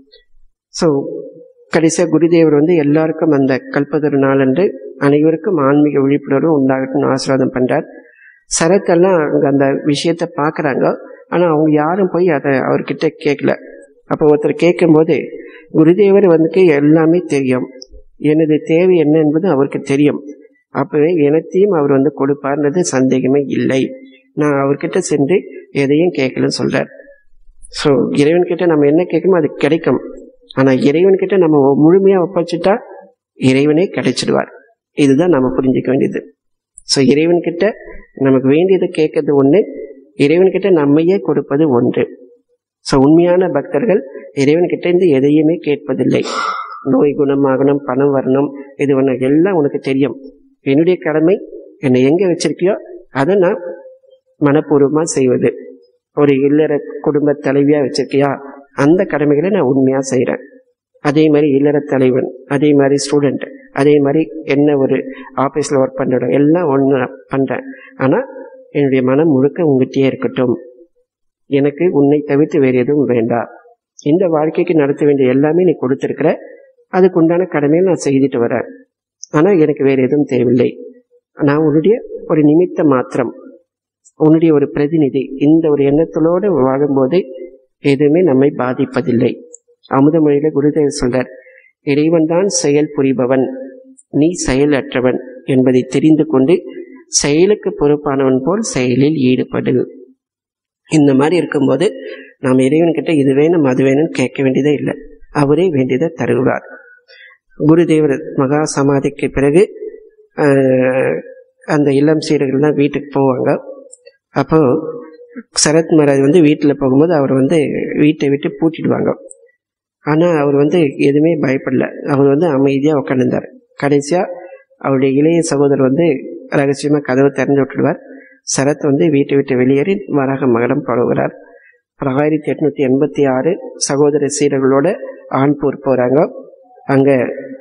ஸோ கடைசியாக குருதேவர் வந்து எல்லாருக்கும் அந்த கல்பதொரு நாளன்று அனைவருக்கும் ஆன்மீக விழிப்புணர்வு உண்டாகட்டும்னு ஆசீர்வாதம் பண்ணுறார் சரத்தெல்லாம் அங்கே அந்த விஷயத்த பார்க்குறாங்க ஆனால் அவங்க யாரும் போய் அதை அவர்கிட்ட கேட்கல அப்போ ஒருத்தர் கேட்கும்போது குருதேவர் வந்துக்கு எல்லாமே தெரியும் எனது தேவை என்ன என்பது அவருக்கு தெரியும் அப்பவே எனத்தையும் அவர் வந்து கொடுப்பார்ன்றது சந்தேகமே இல்லை நான் அவர்கிட்ட சென்று எதையும் கேட்கலன்னு சொல்றார் ஸோ இறைவன்கிட்ட நம்ம என்ன கேட்கணுமோ அது கிடைக்கும் ஆனால் இறைவன்கிட்ட நம்ம முழுமையாக ஒப்படைச்சிட்டா இறைவனே கிடைச்சிடுவார் இதுதான் நம்ம புரிஞ்சுக்க வேண்டியது ஸோ இறைவன்கிட்ட நமக்கு வேண்டியதை கேட்கறது ஒன்று இறைவன்கிட்ட நம்மையே கொடுப்பது ஒன்று ஸோ உண்மையான பக்தர்கள் இறைவன்கிட்ட இருந்து எதையுமே கேட்பதில்லை நோய் குணமாகணும் பணம் வரணும் இது ஒன்று எல்லாம் உனக்கு தெரியும் என்னுடைய கடமை என்னை எங்கே வச்சிருக்கியோ அதை நான் மனப்பூர்வமாக செய்வது ஒரு இல்லற குடும்ப தலைவியாக வச்சிருக்கியா அந்த கடமைகளை நான் உண்மையாக செய்கிறேன் அதே மாதிரி இல்லற தலைவன் அதே மாதிரி ஸ்டூடெண்ட் அதே மாதிரி என்ன ஒரு ஆஃபீஸில் ஒர்க் பண்ணுறோம் எல்லாம் ஒன்று பண்ணுறேன் ஆனால் என்னுடைய மனம் முழுக்க உங்ககிட்டயே இருக்கட்டும் எனக்கு உன்னை தவிர்த்து வேறு எதுவும் வேண்டாம் இந்த வாழ்க்கைக்கு நடத்த வேண்டிய எல்லாமே நீ கொடுத்துருக்கிற அதுக்கு உண்டான கடமையை நான் செய்துட்டு வரேன் ஆனால் எனக்கு வேறு எதுவும் தேவையில்லை நான் உன்னுடைய ஒரு நிமித்த மாத்திரம் உன்னுடைய ஒரு பிரதிநிதி இந்த ஒரு எண்ணத்தோடு வாழும்போது எதுவுமே நம்மை பாதிப்பதில்லை அமுதமொழியில குருதேவர் சொல்றார் இறைவன் தான் செயல் புரிபவன் நீ செயலற்றவன் என்பதை தெரிந்து கொண்டு செயலுக்கு பொறுப்பானவன் போல் செயலில் ஈடுபடு இந்த மாதிரி இருக்கும்போது நாம் இறைவன்கிட்ட இது வேணும் அது வேணும்னு கேட்க வேண்டியதே இல்லை அவரே வேண்டியதை தருகிறார் குருதேவர் மகா சமாதிக்கு பிறகு ஆஹ், அந்த இளம் சீடர்கள்லாம் வீட்டுக்கு போவாங்க அப்போ சரத் மகாராஜ் வந்து வீட்டில் போகும்போது அவர் வந்து வீட்டை விட்டு பூட்டிடுவாங்க ஆனால் அவர் வந்து எதுவுமே பயப்படல அவர் வந்து அமைதியாக உட்காந்துருந்தார் கடைசியாக அவருடைய இளைய சகோதரர் வந்து ரகசியமாக கதவை திறந்து விட்டுடுவார் சரத் வந்து வீட்டை விட்டு வெளியேறி வராக மகடம் பழகுகிறார் அப்புறம் ஆயிரத்தி எட்நூத்தி எண்பத்தி ஆறு சகோதர சீடர்களோட ஆண்பூர் போகிறாங்க அங்கே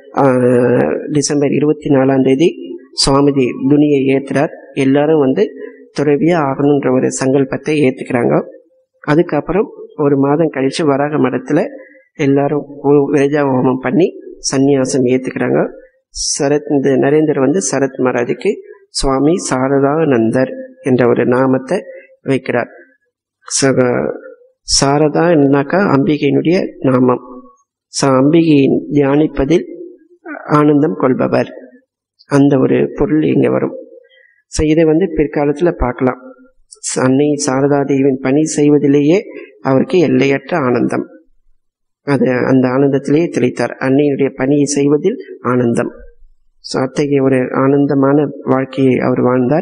டிசம்பர் இருபத்தி நாலாம் தேதி சுவாமிஜி துணியை ஏற்றுறார் எல்லாரும் வந்து துறவியாக ஆகணுன்ற ஒரு சங்கல்பத்தை ஏற்றுக்கிறாங்க அதுக்கப்புறம் ஒரு மாதம் கழித்து வராக மடத்தில் எல்லாரும் ஒரு விரஜா ஹோமம் பண்ணி சந்நியாசம் ஏற்றுக்கிறாங்க சரத் இந்த நரேந்தர் வந்து சரத் மகாராஜுக்கு சுவாமி சாரதானந்தர் என்ற ஒரு நாமத்தை வைக்கிறார் சக சாரதா என்னாக்கா அம்பிகையினுடைய நாமம் ஸோ அம்பிகையை தியானிப்பதில் ஆனந்தம் கொள்பவர் அந்த ஒரு பொருள் இங்கே வரும் ஸோ இதை வந்து பிற்காலத்தில் பார்க்கலாம் ச- அன்னை சாரதா தேவியின் பணி செய்வதிலேயே அவருக்கு எல்லையற்ற ஆனந்தம் அது அந்த ஆனந்தத்திலேயே திளைத்தார் அன்னையுடைய பணியை செய்வதில் ஆனந்தம் ஸோ அத்தகைய ஒரு ஆனந்தமான வாழ்க்கையை அவர் வாழ்ந்தார்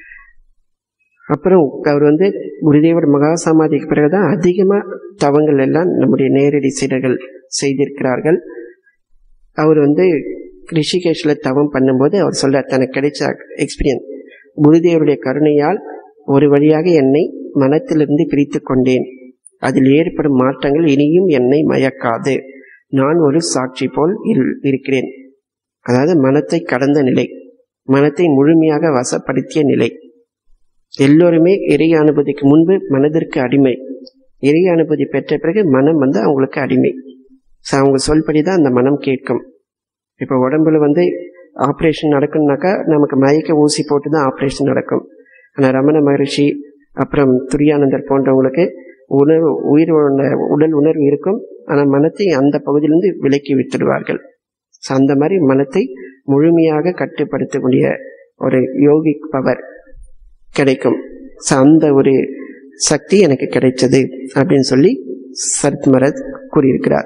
அப்புறம் அவர் வந்து குருதேவர் மகா சமாதிக்கு பிறகுதான் அதிகமாக தவங்கள் எல்லாம் நம்முடைய நேரடி சீடர்கள் செய்திருக்கிறார்கள் அவர் வந்து ரிஷிகேஷில் தவம் பண்ணும்போது அவர் சொல்ல தனக்கு கிடைச்ச எக்ஸ்பீரியன்ஸ் குருதேவருடைய கருணையால் ஒரு வழியாக என்னை மனத்திலிருந்து பிரித்து கொண்டேன் அதில் ஏற்படும் மாற்றங்கள் இனியும் என்னை மயக்காது நான் ஒரு சாட்சி போல் இல்- இருக்கிறேன் அதாவது மனத்தை கடந்த நிலை மனத்தை முழுமையாக வசப்படுத்திய நிலை எல்லோருமே இறை அனுபூதிக்கு முன்பு மனதிற்கு அடிமை இறை அனுபூதி பெற்ற பிறகு மனம் வந்து அவங்களுக்கு அடிமை ஸோ அவங்க சொல்படி தான் அந்த மனம் கேட்கும் இப்போ உடம்புல வந்து ஆப்ரேஷன் நடக்கணும்னாக்கா நமக்கு மயக்க ஊசி போட்டு தான் ஆப்ரேஷன் நடக்கும் ஆனால் ரமண மகரிஷி அப்புறம் துரியானந்தர் போன்றவங்களுக்கு உணர்வு உயிர் உண- உடல் உணர்வு இருக்கும் ஆனால் மனத்தை அந்த பகுதியிலிருந்து விலக்கி விட்டுடுவார்கள் ஸோ அந்த மாதிரி மனத்தை முழுமையாக கட்டுப்படுத்தக்கூடிய ஒரு யோகிக் பவர் கிடைக்கும் ஸோ அந்த ஒரு சக்தி எனக்கு கிடைச்சது அப்படின்னு சொல்லி சரத் மரத் கூறியிருக்கிறார்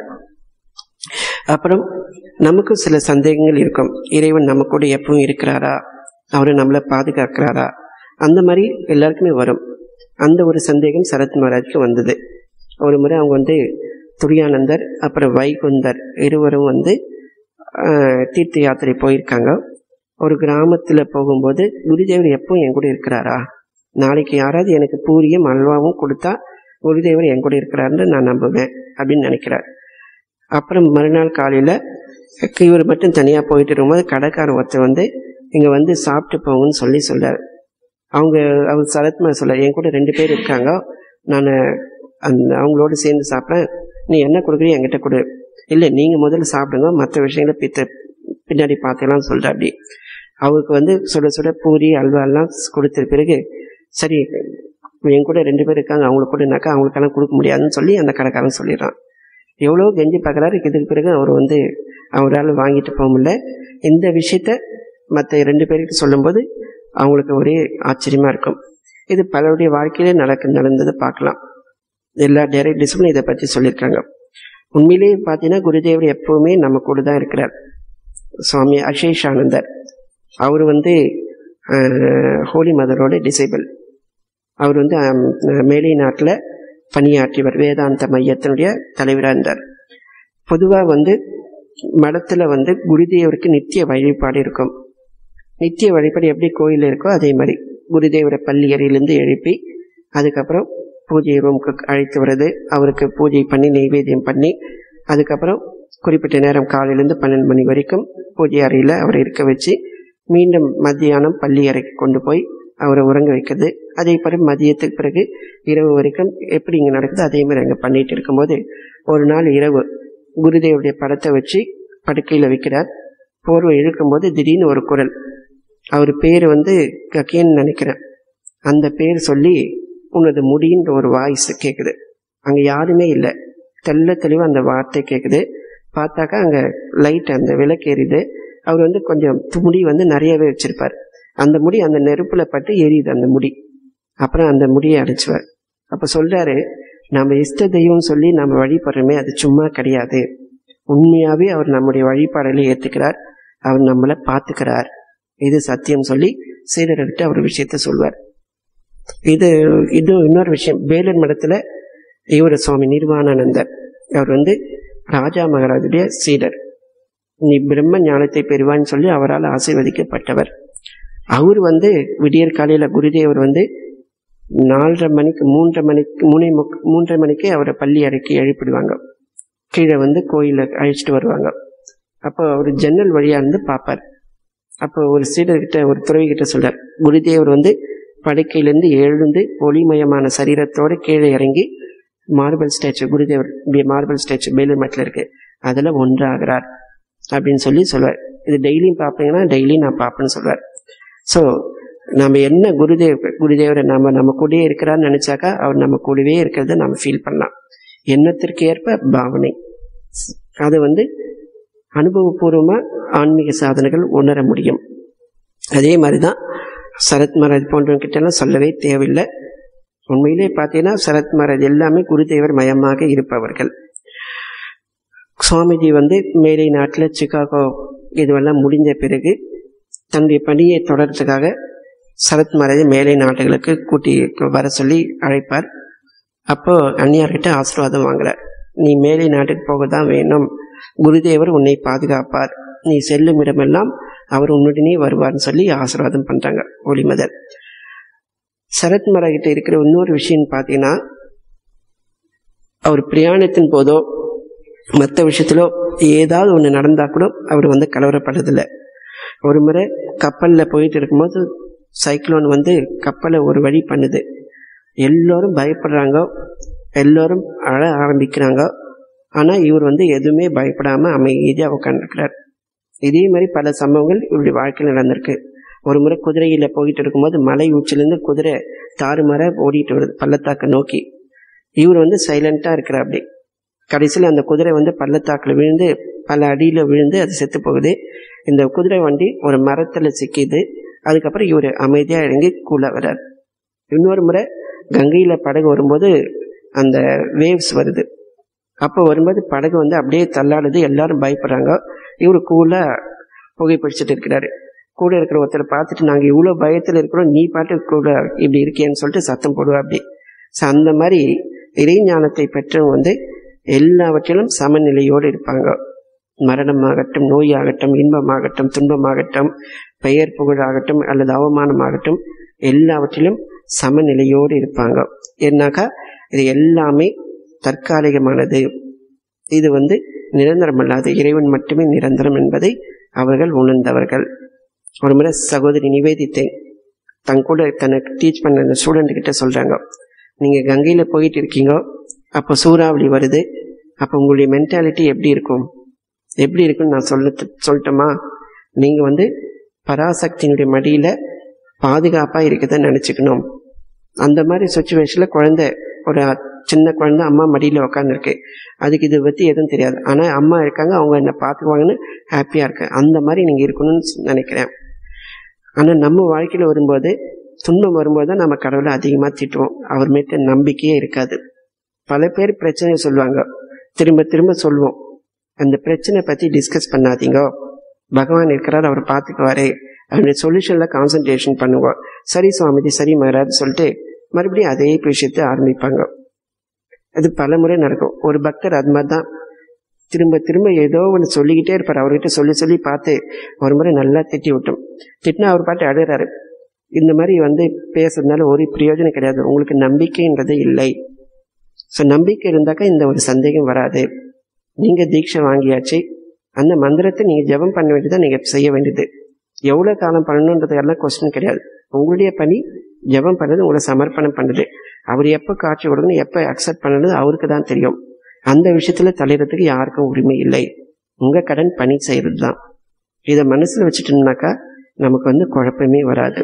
அப்புறம் நமக்கு சில சந்தேகங்கள் இருக்கும் இறைவன் நம்ம கூட எப்பவும் இருக்கிறாரா அவர் நம்மளை பாதுகாக்கிறாரா அந்த மாதிரி எல்லாருக்குமே வரும் அந்த ஒரு சந்தேகம் சரத் மகாராஜ்க்கு வந்தது ஒரு முறை அவங்க வந்து துரியானந்தர் அப்புறம் வைகுந்தர் இருவரும் வந்து ஆஹ், தீர்த்த யாத்திரை போயிருக்காங்க ஒரு கிராமத்தில் போகும்போது குருதேவர் எப்பவும் என் கூட இருக்கிறாரா நாளைக்கு யாராவது எனக்கு பூரியும் அல்வாவும் கொடுத்தா குருதேவர் என் கூட இருக்கிறாருன்னு நான் நம்புவேன் அப்படின்னு நினைக்கிறார் அப்புறம் மறுநாள் காலையில் இவர் மட்டும் தனியாக போயிட்டு இருக்கும்போது கடைக்காரன் ஒருத்தர் வந்து இங்கே வந்து சாப்பிட்டு போங்கன்னு சொல்லி சொல்றாரு அவங்க அவர் சரத்மா சொல்ல என் கூட ரெண்டு பேர் இருக்காங்க நான் அந்த அவங்களோட சேர்ந்து சாப்பிட்றேன் நீ என்ன கொடுக்குறியோ என்கிட்ட கொடு இல்லை நீங்கள் முதல்ல சாப்பிடுங்க மற்ற விஷயங்களை பித்த பின்னாடி பார்த்துக்கலாம்னு சொல்லிட்டு அப்படி அவருக்கு வந்து சுட சுட பூரி அல்வா எல்லாம் கொடுத்த பிறகு சரி என் கூட ரெண்டு பேர் இருக்காங்க அவங்களுக்கு கூடனாக்கா அவங்களுக்கெல்லாம் கொடுக்க முடியாதுன்னு சொல்லி அந்த கடைக்காரன் சொல்லிடுறான் எவ்வளோ கெஞ்சி பார்க்குறாரு இதுக்கு பிறகு அவர் வந்து அவரால் வாங்கிட்டு போக முடியல இந்த விஷயத்த மற்ற ரெண்டு பேருக்கு சொல்லும்போது அவங்களுக்கு ஒரே ஆச்சரியமாக இருக்கும் இது பலருடைய வாழ்க்கையிலே நடக்க நடந்ததை பார்க்கலாம் எல்லா டைரக்ட் டிசிப்ளின் இதை பற்றி சொல்லியிருக்காங்க உண்மையிலேயே பார்த்தீங்கன்னா குருதேவர் எப்பவுமே நம்ம கூட தான் இருக்கிறார் சுவாமி அசேஷ் ஆனந்தர் அவர் வந்து ஹோலி மதரோட டிசேபிள் அவர் வந்து அஹ், மேலை நாட்டில் பணியாற்றியவர் வேதாந்த மையத்தினுடைய தலைவராக இருந்தார் பொதுவாக வந்து மடத்தில் வந்து குருதேவருக்கு நித்திய வழிபாடு இருக்கும் நித்திய வழிபாடு எப்படி கோயில் இருக்கோ அதே மாதிரி குருதேவரை பள்ளி அறையிலேருந்து எழுப்பி அதுக்கப்புறம் பூஜை ரூமுக்கு அழைத்து வர்றது அவருக்கு பூஜை பண்ணி நெய்வேத்தியம் பண்ணி அதுக்கப்புறம் குறிப்பிட்ட நேரம் காலையிலேருந்து பன்னெண்டு மணி வரைக்கும் பூஜை அறையில் அவரை இருக்க வச்சு மீண்டும் மத்தியானம் பள்ளி அறைக்கு கொண்டு போய் அவரை உறங்க வைக்கிறது அதே பிறகு மதியத்துக்கு பிறகு இரவு வரைக்கும் எப்படி இங்கே நடக்குது அதே மாதிரி அங்கே பண்ணிட்டு இருக்கும்போது ஒரு நாள் இரவு குருதேவருடைய படத்தை வச்சு படுக்கையில் வைக்கிறார் போர்வை இழுக்கும்போது திடீர்னு ஒரு குரல் அவர் பேர் வந்து கக்கேன்னு நினைக்கிறேன் அந்த பேர் சொல்லி உனது முடின்ற ஒரு வாய்ஸ் கேட்குது அங்கே யாருமே இல்லை தெள்ள தெளிவாக அந்த வார்த்தை கேட்குது பார்த்தாக்கா அங்கே லைட் அந்த விளக்கு எரியுது அவர் வந்து கொஞ்சம் முடி வந்து நிறையவே வச்சிருப்பார் அந்த முடி அந்த நெருப்புல பட்டு எரியுது அந்த முடி அப்புறம் அந்த முடியை அடிச்சுவார் அப்ப சொல்றாரு நம்ம இஷ்ட தெய்வம் சொல்லி நம்ம வழிபடுறோமே அது சும்மா கிடையாது உண்மையாவே அவர் நம்முடைய வழிபாடுகளை ஏத்துக்கிறார் அவர் நம்மளை பார்த்துக்கிறார் இது சத்தியம் சொல்லி சீடர்கிட்ட அவர் விஷயத்த சொல்வார் இது இது இன்னொரு விஷயம் வேலூர் மடத்துல இவர் சுவாமி நிர்வாணானந்தர் அவர் வந்து ராஜா மகாராஜுடைய சீடர் நீ பிரம்ம ஞானத்தை பெறுவான்னு சொல்லி அவரால் ஆசீர்வதிக்கப்பட்டவர் அவர் வந்து விடியற் காலையில குருதேவர் வந்து நாலரை மணிக்கு மூன்றரை மணிக்கு மூணே முக் மூன்றரை மணிக்கு அவரை பள்ளி அறைக்கு எழுப்பிடுவாங்க கீழே வந்து கோயில அழைச்சிட்டு வருவாங்க அப்போ அவர் ஜன்னல் வழியா இருந்து பார்ப்பார் அப்போ ஒரு சீடர்கிட்ட ஒரு துறவி கிட்ட சொல்றார் குருதேவர் வந்து படுக்கையிலிருந்து எழுந்து ஒளிமயமான சரீரத்தோட கீழே இறங்கி மார்பிள் ஸ்டாச்சு குருதேவர் மார்பிள் ஸ்டாச்சு வேலூர் மட்டில் இருக்கு அதுல ஒன்றாகிறார் அப்படின்னு சொல்லி சொல்லுவார் இது டெய்லியும் பார்ப்பீங்கன்னா டெய்லி நான் பார்ப்பேன்னு சொல்லுவார் ஸோ நம்ம என்ன குருதேவ் குருதேவரை நம்ம நம்ம கூடயே இருக்கிறான்னு நினைச்சாக்கா அவர் நம்ம கூடவே இருக்கிறத நம்ம ஃபீல் பண்ணலாம் எண்ணத்திற்கு ஏற்ப பாவனை அது வந்து அனுபவபூர்வமா ஆன்மீக சாதனைகள் உணர முடியும் அதே மாதிரி தான் சரத் மகாராஜ் போன்றவங்கிட்ட எல்லாம் சொல்லவே தேவையில்லை உண்மையிலே பார்த்தீங்கன்னா சரத் மகாராஜ் எல்லாமே குருதேவர் மயமாக இருப்பவர்கள் சுவாமிஜி வந்து மேலை நாட்டில் சிகாகோ இதுவெல்லாம் முடிஞ்ச பிறகு தன்னுடைய பணியை தொடர்றதுக்காக சரத் மகாராஜ் மேலை நாடுகளுக்கு கூட்டி வர சொல்லி அழைப்பார் அப்போ அந்நியார்கிட்ட ஆசீர்வாதம் வாங்குறார் நீ மேலை நாட்டுக்கு போக தான் வேணும் குருதேவர் உன்னை பாதுகாப்பார் நீ செல்லும் இடமெல்லாம் அவர் உன்னுடனே வருவார்னு சொல்லி ஆசீர்வாதம் பண்றாங்க ஒளிமதர் சரத் மகாராஜ் இருக்கிற இன்னொரு விஷயம் பார்த்தீங்கன்னா அவர் பிரயாணத்தின் போதோ மற்ற விஷயத்திலோ ஏதாவது ஒன்று நடந்தா கூட அவர் வந்து கலவரப்படுறதில்லை ஒரு முறை கப்பலில் போயிட்டு இருக்கும்போது சைக்ளோன் வந்து கப்பலை ஒரு வழி பண்ணுது எல்லோரும் பயப்படுறாங்க எல்லோரும் அழ ஆரம்பிக்கிறாங்க ஆனால் இவர் வந்து எதுவுமே பயப்படாம அமைதியாக உட்காந்துருக்கிறார் இதே மாதிரி பல சம்பவங்கள் இவருடைய வாழ்க்கையில் நடந்திருக்கு ஒரு முறை குதிரையில போயிட்டு இருக்கும்போது மலை உச்சிலேருந்து குதிரை தாறுமாற ஓடிட்டு வருது பள்ளத்தாக்கை நோக்கி இவர் வந்து சைலண்டா இருக்கிறார் அப்படி கடைசியில் அந்த குதிரை வந்து பள்ளத்தாக்கில் விழுந்து பல அடியில் விழுந்து அது செத்து போகுது இந்த குதிரை வண்டி ஒரு மரத்தில் சிக்கிது அதுக்கப்புறம் இவர் அமைதியாக இறங்கி கூல வர்றார் இன்னொரு முறை கங்கையில் படகு வரும்போது அந்த வேவ்ஸ் வருது அப்போ வரும்போது படகு வந்து அப்படியே தள்ளாடுது எல்லாரும் பயப்படுறாங்க இவர் கூலாக புகைப்பிடிச்சிட்டு இருக்கிறாரு கூட இருக்கிற ஒருத்தரை பார்த்துட்டு நாங்கள் இவ்வளோ பயத்தில் இருக்கிறோம் நீ பாட்டு கூட இப்படி இருக்கேன்னு சொல்லிட்டு சத்தம் போடுவா அப்படி ஸோ அந்த மாதிரி இறைஞானத்தை பெற்றவங்க வந்து எல்லாவற்றிலும் சமநிலையோடு இருப்பாங்க மரணமாகட்டும் நோயாகட்டும் இன்பமாகட்டும் துன்பமாகட்டும் பெயர் புகழாகட்டும் அல்லது அவமானமாகட்டும் எல்லாவற்றிலும் சமநிலையோடு இருப்பாங்க ஏன்னாக்கா இது எல்லாமே தற்காலிகமானது இது வந்து நிரந்தரமல்லாது இறைவன் மட்டுமே நிரந்தரம் என்பதை அவர்கள் உணர்ந்தவர்கள் ஒரு முறை சகோதரி நிவேதித்தை தன் கூட தனக்கு டீச் பண்ண அந்த ஸ்டூடெண்ட் கிட்ட சொல்றாங்க நீங்க கங்கையில போயிட்டு இருக்கீங்க அப்போ சூறாவளி வருது அப்போ உங்களுடைய மென்டாலிட்டி எப்படி இருக்கும் எப்படி இருக்குன்னு நான் சொல்ல சொல்லட்டுமா நீங்க வந்து பராசக்தியினுடைய மடியில பாதுகாப்பா இருக்கதை நினைச்சுக்கணும் அந்த மாதிரி சுச்சுவேஷன்ல குழந்தை ஒரு சின்ன குழந்தை அம்மா மடியில உட்காந்துருக்கு அதுக்கு இதை பத்தி எதுவும் தெரியாது ஆனா அம்மா இருக்காங்க அவங்க என்ன பார்த்துக்குவாங்கன்னு ஹாப்பியா இருக்கு அந்த மாதிரி நீங்க இருக்கணும்னு நினைக்கிறேன் ஆனா நம்ம வாழ்க்கையில வரும்போது துன்பம் வரும்போது தான் நம்ம கடவுளை அதிகமா திட்டுவோம் அவர் மேட்ட நம்பிக்கையே இருக்காது பல பேர் பிரச்சனையை சொல்லுவாங்க திரும்ப திரும்ப சொல்லுவோம் அந்த பிரச்சனை பத்தி டிஸ்கஸ் பண்ணாதீங்க பகவான் இருக்கிறார் அவர் பார்த்துக்குவாரு அவருடைய சொல்யூஷன்ல கான்சன்ட்ரேஷன் பண்ணுவோம் சரி சுவாமிஜி சரி மகாராஜ் சொல்லிட்டு மறுபடியும் அதே விஷயத்தை ஆரம்பிப்பாங்க அது பல முறை நடக்கும் ஒரு பக்தர் அது மாதிரி தான் திரும்ப திரும்ப ஏதோ ஒன்று சொல்லிக்கிட்டே இருப்பார் அவர்கிட்ட சொல்லி சொல்லி பார்த்து ஒரு முறை நல்லா திட்டி விட்டோம் திட்டினா அவர் பாட்டு அழுகிறாரு இந்த மாதிரி வந்து பேசுறதுனால ஒரு பிரயோஜனம் கிடையாது உங்களுக்கு நம்பிக்கைன்றது இல்லை ஸோ நம்பிக்கை இருந்தாக்கா இந்த ஒரு சந்தேகம் வராது நீங்க தீட்சை வாங்கியாச்சு அந்த மந்திரத்தை நீங்க ஜெபம் பண்ண வேண்டியதை நீங்க செய்ய வேண்டியது எவ்வளவு காலம் பண்ணணுன்றதுக்கெல்லாம் கொஸ்டின் கிடையாது உங்களுடைய பணி ஜெபம் பண்ணது உங்களை சமர்ப்பணம் பண்ணுது அவர் எப்போ காட்சி கொடுக்கணும் எப்போ அக்செப்ட் பண்ணது அவருக்கு தான் தெரியும் அந்த விஷயத்துல தலையிடறதுக்கு யாருக்கும் உரிமை இல்லை உங்க கடன் பணி செய்யறது தான் இதை மனசுல வச்சுட்டோம்னாக்கா நமக்கு வந்து குழப்பமே வராது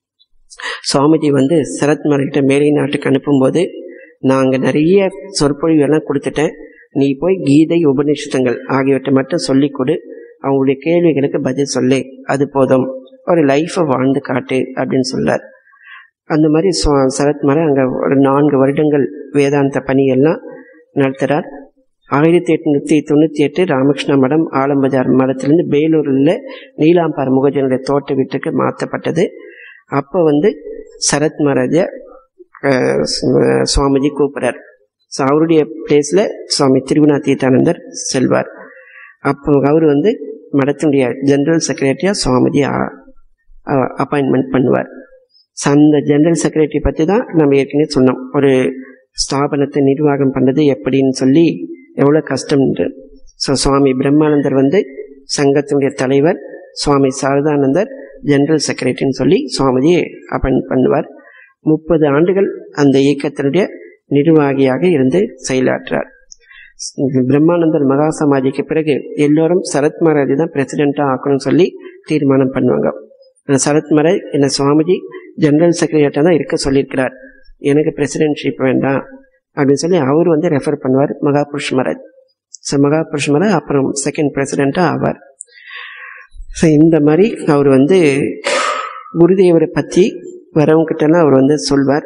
சுவாமிஜி வந்து சரத் மலைகிட்ட மேலை நாட்டுக்கு அனுப்பும்போது நான் அங்கே நிறைய சொற்பொழிவு எல்லாம் கொடுத்துட்டேன் நீ போய் கீதை உபநிஷதங்கள் ஆகியவற்றை மட்டும் சொல்லி கொடு அவங்களுடைய கேள்விகளுக்கு பதில் சொல்லு அது போதும் ஒரு லைஃப்பை வாழ்ந்து காட்டு அப்படின்னு சொல்லார் அந்த மாதிரி சுவா- சரத்குமார் அங்கே ஒரு நான்கு வருடங்கள் வேதாந்த பணியெல்லாம் நடத்துகிறார் ஆயிரத்தி எட்நூற்றி தொண்ணூற்றி எட்டு ராமகிருஷ்ண மடம் ஆலம்பஜார் மடத்திலிருந்து வேலூரில் நீலாம்பார் முகஜனுடைய தோட்ட வீட்டுக்கு மாற்றப்பட்டது அப்போ வந்து சரத் மகாராஜா அஹ், சு- சுவாமிஜி கூப்பிட்றார் ஸோ அவருடைய பிளேஸில் சுவாமி திருவினா தீர்த்தானந்தர் செல்வார் அப்போ அவர் வந்து மடத்தினுடைய ஜெனரல் செக்ரட்டரியாக சுவாமிஜி அப்பாயின்மெண்ட் பண்ணுவார் ஸோ அந்த ஜெனரல் செக்ரட்டரி பற்றி தான் நம்ம ஏற்கனவே சொன்னோம் ஒரு ஸ்தாபனத்தை நிர்வாகம் பண்ணுறது எப்படின்னு சொல்லி எவ்வளோ கஷ்டம்ன்று ஸோ சுவாமி பிரம்மானந்தர் வந்து சங்கத்தினுடைய தலைவர் சுவாமி சாரதானந்தர் ஜெனரல் செக்ரட்டரின்னு சொல்லி சுவாமிஜி அப்பாயின்ட் பண்ணுவார் முப்பது ஆண்டுகள் அந்த இயக்கத்தினுடைய நிர்வாகியாக இருந்து செயலாற்றார் பிரம்மானந்தர் மகா சமாஜிக்கு பிறகு எல்லோரும் சரத் மகாராஜ் தான் பிரசிடெண்ட்டாக ஆக்கணும்னு சொல்லி தீர்மானம் பண்ணுவாங்க ஆனா சரத் மகாராஜ் என்ன சுவாமிஜி ஜெனரல் செக்ரட்டரியாக தான் இருக்க சொல்லியிருக்கிறார் எனக்கு பிரசிடென்ட்ஷிப் வேண்டாம் அப்படின்னு சொல்லி அவர் வந்து ரெஃபர் பண்ணுவார் மகாபுருஷ் மகாராஜ் ஸோ மகாபுருஷ் மகாராஜ் அப்புறம் செகண்ட் பிரசிடெண்ட்டாக ஆவார் ஸோ இந்த மாதிரி அவர் வந்து குருதேவரை பற்றி வரவங்கிட்டலாம் அவர் வந்து சொல்வார்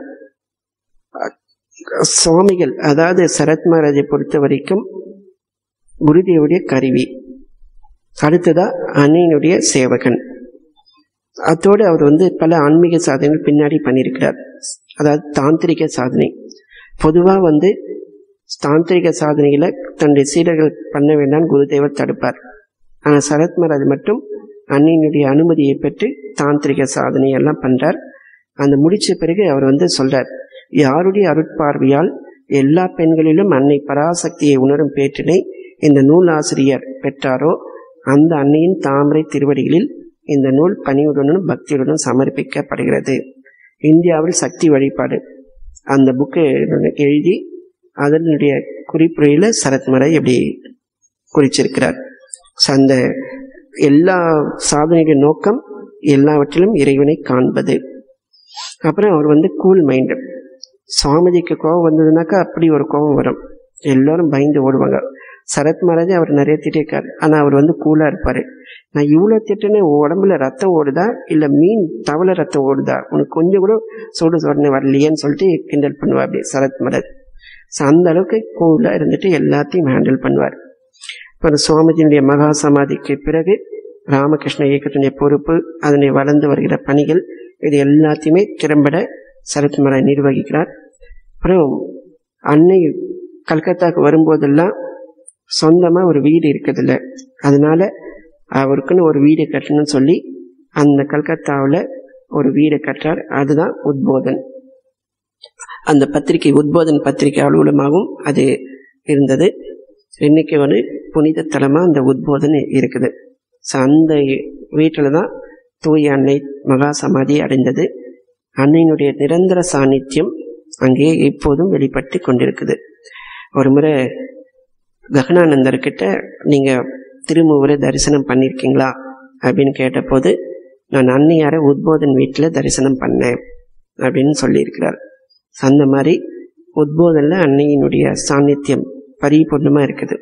சுவாமிகள் அதாவது சரத் மகாராஜை பொறுத்த வரைக்கும் குருதேவருடைய கருவி அடுத்ததா அன்னையினுடைய சேவகன் அதோடு அவர் வந்து பல ஆன்மீக சாதனைகள் பின்னாடி பண்ணியிருக்கிறார் அதாவது தாந்திரிக சாதனை பொதுவாக வந்து தாந்திரிக சாதனைகளை தன்னுடைய சீடர்கள் பண்ண வேண்டாம் குருதேவர் தடுப்பார் ஆனால் சரத் மகாராஜ் மட்டும் அன்னையினுடைய அனுமதியை பெற்று தாந்திரிக சாதனை எல்லாம் பண்றார் அந்த முடிச்ச பிறகு அவர் வந்து சொல்றார் யாருடைய அருட்பார்வையால் எல்லா பெண்களிலும் அன்னை பராசக்தியை உணரும் பேற்றினை இந்த நூல் ஆசிரியர் பெற்றாரோ அந்த அன்னையின் தாமரை திருவடிகளில் இந்த நூல் பணிவுடனும் பக்தியுடனும் சமர்ப்பிக்கப்படுகிறது இந்தியாவில் சக்தி வழிபாடு அந்த புக்கு எழுதி அதனுடைய குறிப்புரையில் சரத்மரை எப்படி குறிச்சிருக்கிறார் ஸோ அந்த எல்லா சாதனைகளின் நோக்கம் எல்லாவற்றிலும் இறைவனை காண்பது அப்புறம் அவர் வந்து கூல் மைண்டு சுவாமிஜிக்கு கோபம் வந்ததுனாக்கா அப்படி ஒரு கோபம் வரும் எல்லாரும் பயந்து ஓடுவாங்க சரத் மகாராஜ் அவர் நிறைய திட்டிருக்காரு ஆனால் அவர் வந்து கூலாக இருப்பார் நான் இவ்வளோ திட்டுன்னு உடம்புல ரத்தம் ஓடுதா இல்லை மீன் தவளை ரத்தம் ஓடுதா உனக்கு கொஞ்சம் கூட சூடு சோடனை வரலையேன்னு சொல்லிட்டு கிண்டல் பண்ணுவார் அப்படி சரத் மகாராஜ் ஸோ அந்த அளவுக்கு கூலாக இருந்துட்டு எல்லாத்தையும் ஹேண்டில் பண்ணுவார் அப்புறம் சுவாமிஜியினுடைய மகா சமாதிக்கு பிறகு ராமகிருஷ்ண இயக்கத்தினுடைய பொறுப்பு அதனை வளர்ந்து வருகிற பணிகள் இது எல்லாத்தையுமே திறம்பட சரத் மகாராஜ் நிர்வகிக்கிறார் அப்புறம் அன்னை கல்கத்தாக்கு வரும்போதெல்லாம் சொந்தமாக ஒரு வீடு இருக்குதில்ல அதனால அவருக்குன்னு ஒரு வீடு கட்டணும்னு சொல்லி அந்த கல்கத்தாவில் ஒரு வீடு கட்டுறார் அதுதான் உத்போதன் அந்த பத்திரிகை உத்போதன் பத்திரிகை அலுவலமாகவும் அது இருந்தது இன்னைக்கு வந்து புனித தலமாக அந்த உத்போதன் இருக்குது ஸோ அந்த வீட்டில் தான் தூய அன்னை மகா சமாதி அடைந்தது அன்னையினுடைய நிரந்தர சாநித்தியம் அங்கே இப்போதும் வெளிப்பட்டு கொண்டிருக்குது ஒரு முறை ககனானந்தர்கிட்ட நீங்கள் திருமூவரை தரிசனம் பண்ணியிருக்கீங்களா அப்படின்னு கேட்டபோது நான் அன்னையாரை உத்போதன் வீட்டில் தரிசனம் பண்ணேன் அப்படின்னு சொல்லியிருக்கிறார் அந்த மாதிரி உத்போதனில் அன்னையினுடைய சாநித்தியம் பரிபூர்ணமாக இருக்குது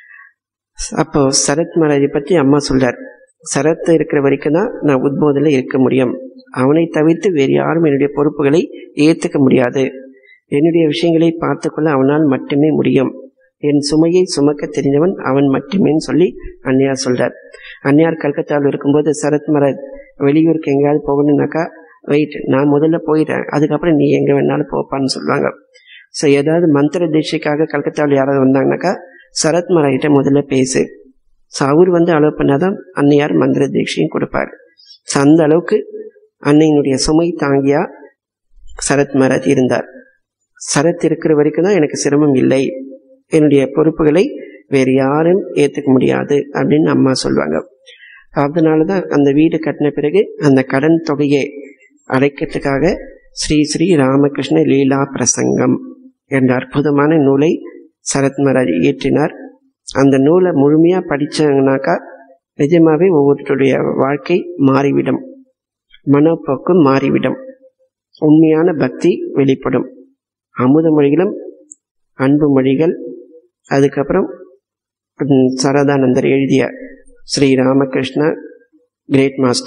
அப்போ சரத் மகாராஜை பற்றி அம்மா சொல்றார் சரத் இருக்கிற வரைக்கும் தான் நான் உத்போதனில் இருக்க முடியும் அவனை தவிர்த்து வேறு யாரும் என்னுடைய பொறுப்புகளை ஏற்றுக்க முடியாது என்னுடைய விஷயங்களை பார்த்துக்கொள்ள அவனால் மட்டுமே முடியும் என் சுமையை சுமக்க தெரிந்தவன் அவன் மட்டுமேன்னு சொல்லி அன்னையார் சொல்றார் அன்னையார் கல்கத்தாவில் இருக்கும்போது சரத் மகாராஜ் வெளியூருக்கு எங்கேயாவது போகணுன்னாக்கா வெயிட் நான் முதல்ல போயிட்டேன் அதுக்கப்புறம் நீ எங்கே வேணாலும் போப்பான்னு சொல்லுவாங்க ஸோ ஏதாவது மந்திர தீட்சைக்காக கல்கத்தாவில் யாராவது வந்தாங்கனாக்கா சரத் மகாராஜிட்ட முதல்ல பேசு ஸோ அவர் வந்து அலோவ் பண்ணாதான் அன்னையார் மந்திர தீட்சையும் கொடுப்பார் ஸோ அந்த அளவுக்கு அன்னையினுடைய சுமை தாங்கியா சரத் மகாராஜ் இருந்தார் சரத் இருக்கிற வரைக்கும் தான் எனக்கு சிரமம் இல்லை என்னுடைய பொறுப்புகளை வேறு யாரும் ஏற்றுக்க முடியாது அப்படின்னு அம்மா சொல்லுவாங்க அதனால தான் அந்த வீடு கட்டின பிறகு அந்த கடன் தொகையை அடைக்கிறதுக்காக ஸ்ரீ ஸ்ரீ ராமகிருஷ்ண லீலா பிரசங்கம் என்ற அற்புதமான நூலை சரத் மகாராஜ் இயற்றினார் அந்த நூலை முழுமையாக படித்தாங்கனாக்கா நிஜமாவே ஒவ்வொருத்தருடைய வாழ்க்கை மாறிவிடும் மனப்போக்கு மாறிவிடும் உண்மையான பக்தி வெளிப்படும் அமுத மொழிகளும் அன்பு மொழிகள் அதுக்கப்புறம் ம், சரதானந்தர் எழுதிய ஸ்ரீ ராமகிருஷ்ண கிரேட் மாஸ்டர்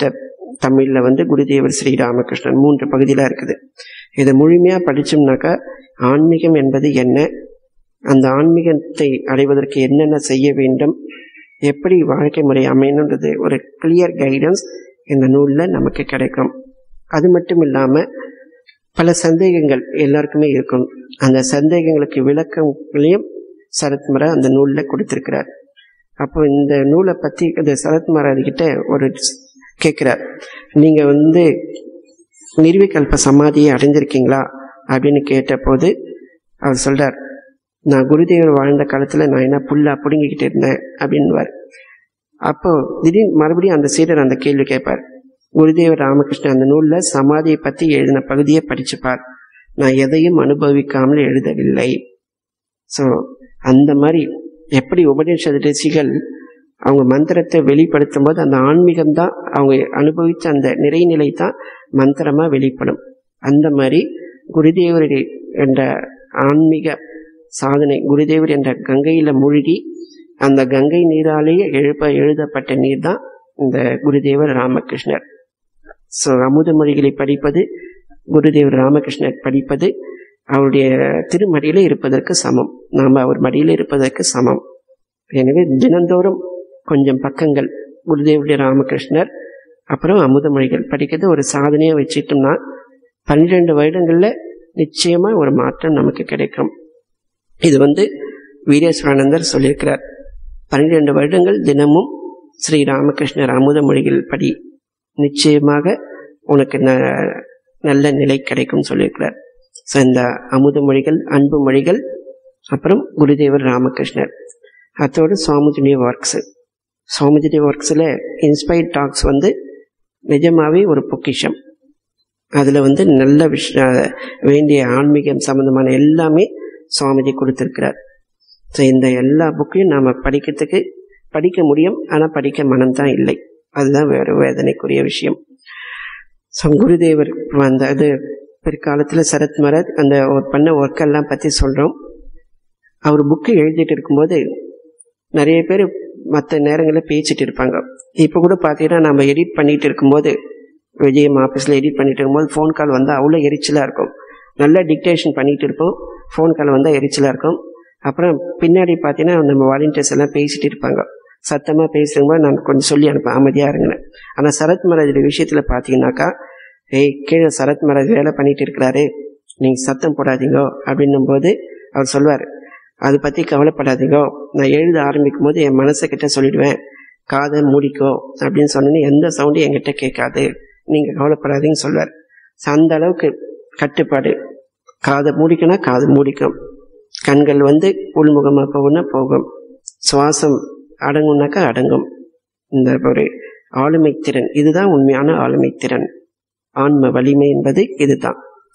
தமிழில் வந்து குருதேவர் ஸ்ரீராமகிருஷ்ணன் மூன்று பகுதியில் இருக்குது இதை முழுமையாக படித்தோம்னாக்கா ஆன்மீகம் என்பது என்ன அந்த ஆன்மீகத்தை அடைவதற்கு என்னென்ன செய்ய வேண்டும் எப்படி வாழ்க்கை முறை அமையணுன்றது ஒரு கிளியர் கைடன்ஸ் இந்த நூலில் நமக்கு கிடைக்கும் அது மட்டும் இல்லாமல் பல சந்தேகங்கள் எல்லாருக்குமே இருக்கும் அந்த சந்தேகங்களுக்கு விளக்கங்களையும் சரத்மரா அந்த நூலில் கொடுத்திருக்கிறார் அப்போ இந்த நூலை பற்றி இந்த சரத்மராஜ் கிட்ட ஒரு கேட்குறார் நீங்கள் வந்து நிர்விகல்ப சமாதியை அடைஞ்சிருக்கீங்களா அப்படின்னு கேட்டபோது அவர் சொல்றார் நான் குருதேவர் வாழ்ந்த காலத்தில் நான் என்ன புல்லா பிடுங்கிக்கிட்டு இருந்தேன் அப்படின்வார் அப்போ திடீர்னு மறுபடியும் அந்த சீடர் அந்த கேள்வி கேட்பார் குருதேவர் ராமகிருஷ்ணன் அந்த நூலில் சமாதியை பற்றி எழுதின பகுதியை படிச்சுப்பார் நான் எதையும் அனுபவிக்காமல் எழுதவில்லை ஸோ அந்த மாதிரி எப்படி உபநிஷத ரிஷிகள் அவங்க மந்திரத்தை வெளிப்படுத்தும் போது அந்த ஆன்மீகம் தான் அவங்க அனுபவித்த அந்த நிறைநிலை தான் மந்திரமாக வெளிப்படும் அந்த மாதிரி குருதேவர் என்ற ஆன்மீக சாதனை குருதேவர் என்ற கங்கையில் மூழ்கி அந்த கங்கை நீராலேயே எழுப்ப எழுதப்பட்ட நீர் தான் இந்த குருதேவர் ராமகிருஷ்ணர் ஸோ அமுத மொழிகளை படிப்பது குருதேவர் ராமகிருஷ்ணர் படிப்பது அவருடைய திருமடியில் இருப்பதற்கு சமம் நாம் அவர் மடியில் இருப்பதற்கு சமம் எனவே தினந்தோறும் கொஞ்சம் பக்கங்கள் குருதேவருடைய ராமகிருஷ்ணர் அப்புறம் அமுத மொழிகள் படிக்கிறது ஒரு சாதனையாக வச்சுட்டோம்னா பன்னிரெண்டு வருடங்களில் நிச்சயமாக ஒரு மாற்றம் நமக்கு கிடைக்கும் இது வந்து வீரேஸ்வரானந்தர் சொல்லியிருக்கிறார் பன்னிரெண்டு வருடங்கள் தினமும் ஸ்ரீ ராமகிருஷ்ணர் அமுத மொழிகள் படி நிச்சயமாக உனக்கு ந நல்ல நிலை கிடைக்கும் சொல்லியிருக்கிறார் ஸோ இந்த அமுத மொழிகள் அன்பு மொழிகள் அப்புறம் குருதேவர் ராமகிருஷ்ணர் அதோடு சுவாமிஜினிய ஒர்க்ஸு சுவாமிஜினிய ஒர்க்ஸில் இன்ஸ்பைர்ட் டாக்ஸ் வந்து நிஜமாவே ஒரு பொக்கிஷம் அதில் வந்து நல்ல விஷய வேண்டிய ஆன்மீகம் சம்மந்தமான எல்லாமே சுவாமிஜி கொடுத்துருக்கிறார் ஸோ இந்த எல்லா புக்கையும் நாம் படிக்கிறதுக்கு படிக்க முடியும் ஆனால் படிக்க மனம்தான் இல்லை அதுதான் வேறு வேதனைக்குரிய விஷயம் ஸோ குருதேவர் அந்த அது பிற்காலத்தில் சரத் மரத் அந்த பண்ண ஒர்க்கெல்லாம் பற்றி சொல்கிறோம் அவர் புக்கு எழுதிட்டு இருக்கும்போது நிறைய பேர் மற்ற நேரங்களில் பேசிட்டு இருப்பாங்க இப்போ கூட பார்த்தீங்கன்னா நம்ம எடிட் பண்ணிட்டு இருக்கும்போது விஜயம் ஆஃபீஸில் எடிட் பண்ணிட்டு இருக்கும்போது ஃபோன் கால் வந்தால் அவ்வளோ எரிச்சலாக இருக்கும் நல்லா டிக்டேஷன் பண்ணிட்டு இருப்போம் ஃபோன் கால் வந்தால் எரிச்சலாக இருக்கும் அப்புறம் பின்னாடி பார்த்தீங்கன்னா நம்ம வாலண்டியர்ஸ் எல்லாம் பேசிட்டு இருப்பாங்க சத்தமாக பேசும்போது நான் கொஞ்சம் சொல்லி அனுப்பேன் அமைதியாக இருங்கினேன் ஆனால் சரத் மகாராஜோட விஷயத்தில் பார்த்தீங்கன்னாக்கா ஏய் கீழே சரத் மகாராஜ் வேலை பண்ணிட்டு இருக்கிறாரு நீங்கள் சத்தம் போடாதீங்கோ அப்படின்னும் போது அவர் சொல்வார் அதை பற்றி கவலைப்படாதீங்கோ நான் எழுத ஆரம்பிக்கும் போது என் மனசுக்கிட்ட சொல்லிடுவேன் காதை மூடிக்கோ அப்படின்னு சொன்னோன்னே எந்த சவுண்டும் என்கிட்ட கேட்காது நீங்கள் கவலைப்படாதீங்கன்னு சொல்வார் அந்த அளவுக்கு கட்டுப்பாடு காதை மூடிக்கணும் காது மூடிக்கும் கண்கள் வந்து உள்முகமாக போகும்னா போகும் சுவாசம் அடங்கும்னாக்கா அடங்கும் இந்த ஒரு ஆளுமை திறன் இதுதான் உண்மையான ஆளுமை திறன் ஆன்ம வலிமை என்பது இதுதான்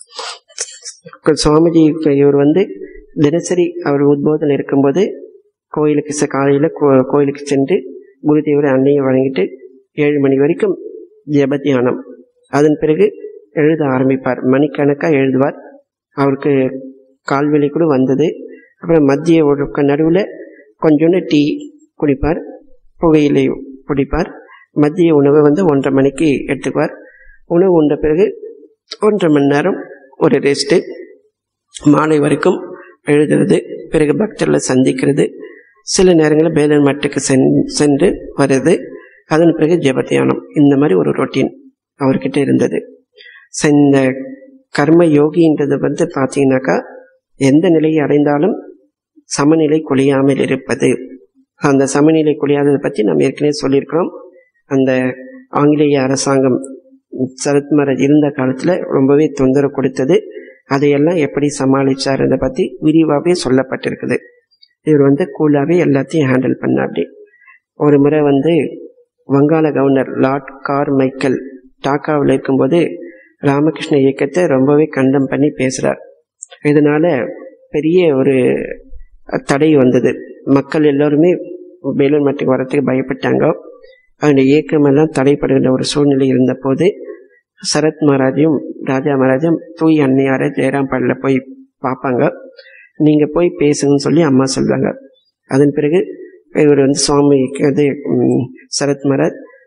சுவாமிஜி இவர் வந்து தினசரி அவர் உத்போதனை இருக்கும்போது கோயிலுக்கு ச காலையில் கோ கோயிலுக்கு சென்று குருதேவரை அன்னையை வழங்கிட்டு ஏழு மணி வரைக்கும் ஜப தியானம் அதன் பிறகு எழுத ஆரம்பிப்பார் மணிக்கணக்காக எழுதுவார் அவருக்கு கால்வெளி கூட வந்தது அப்புறம் மத்திய ஒழுக்க நடுவில் கொஞ்சோண்டு டீ குடிப்பார் புகையிலை குடிப்பார் மதிய உணவை வந்து ஒன்றரை மணிக்கு எடுத்துக்குவார் உணவு உண்ட பிறகு ஒன்றரை மணி நேரம் ஒரு ரெஸ்ட்டு மாலை வரைக்கும் எழுதுறது பிறகு பக்தர்களை சந்திக்கிறது சில நேரங்களில் பேதன் மட்டுக்கு சென் சென்று வருது அதன் பிறகு ஜெபத்தியானம் இந்த மாதிரி ஒரு ரொட்டீன் அவர்கிட்ட இருந்தது ஸோ இந்த கர்ம யோகின்றது வந்து பார்த்தீங்கன்னாக்கா எந்த நிலையை அடைந்தாலும் சமநிலை குலையாமல் இருப்பது அந்த சமநிலை குலையாததை பற்றி நம்ம ஏற்கனவே சொல்லியிருக்கிறோம் அந்த ஆங்கிலேய அரசாங்கம் சரத் மகாராஜ் இருந்த காலத்தில் ரொம்பவே தொந்தரவு கொடுத்தது அதையெல்லாம் எப்படி சமாளிச்சாருன்றதை பற்றி விரிவாகவே சொல்லப்பட்டிருக்குது இவர் வந்து கூலாகவே எல்லாத்தையும் ஹேண்டில் பண்ண அப்படி ஒரு முறை வந்து வங்காள கவர்னர் லார்ட் கார் மைக்கேல் டாக்காவில் இருக்கும்போது ராமகிருஷ்ண இயக்கத்தை ரொம்பவே கண்டம் பண்ணி பேசுகிறார் இதனால பெரிய ஒரு தடை வந்தது மக்கள் எல்லோருமே வேலூர் மட்டுக்கு வரத்துக்கு பயப்பட்டாங்க அந்த இயக்கமெல்லாம் தடைப்படுகின்ற ஒரு சூழ்நிலை இருந்தபோது சரத் மகாராஜும் ராஜா மகாராஜும் தூய் அன்னையார ஜெயராம் பாடலில் போய் பார்ப்பாங்க நீங்கள் போய் பேசுங்கன்னு சொல்லி அம்மா சொல்லுவாங்க அதன் பிறகு இவர் வந்து சுவாமி அது சரத் மகாராஜ்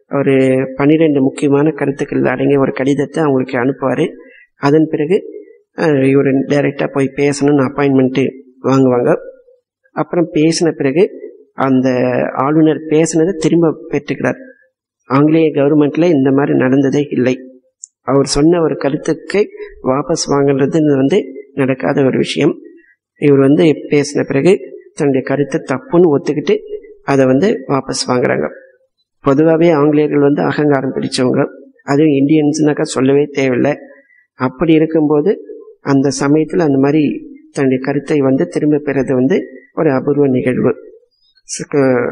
ஒரு பன்னிரெண்டு முக்கியமான கருத்துக்கள் அடங்கிய ஒரு கடிதத்தை அவங்களுக்கு அனுப்புவார் அதன் பிறகு அஹ், இவர் டைரெக்டாக போய் பேசணும்னு அப்பாயின்மெண்ட்டு வாங்குவாங்க அப்புறம் பேசின பிறகு அந்த ஆளுநர் பேசினதை திரும்ப பெற்றுக்கிறார் ஆங்கிலேய கவர்மெண்ட்ல இந்த மாதிரி நடந்ததே இல்லை அவர் சொன்ன ஒரு கருத்துக்கு வாபஸ் வாங்குறது வந்து நடக்காத ஒரு விஷயம் இவர் வந்து பேசின பிறகு தன்னுடைய கருத்தை தப்புன்னு ஒத்துக்கிட்டு அதை வந்து வாபஸ் வாங்குறாங்க பொதுவாகவே ஆங்கிலேயர்கள் வந்து அகங்காரம் பிடிச்சவங்க அதுவும் இந்தியன்ஸ்னாக்கா சொல்லவே தேவையில்லை அப்படி இருக்கும்போது அந்த சமயத்தில் அந்த மாதிரி தன்னுடைய கருத்தை வந்து திரும்ப பெறது வந்து ஒரு அபூர்வ நிகழ்வு சு-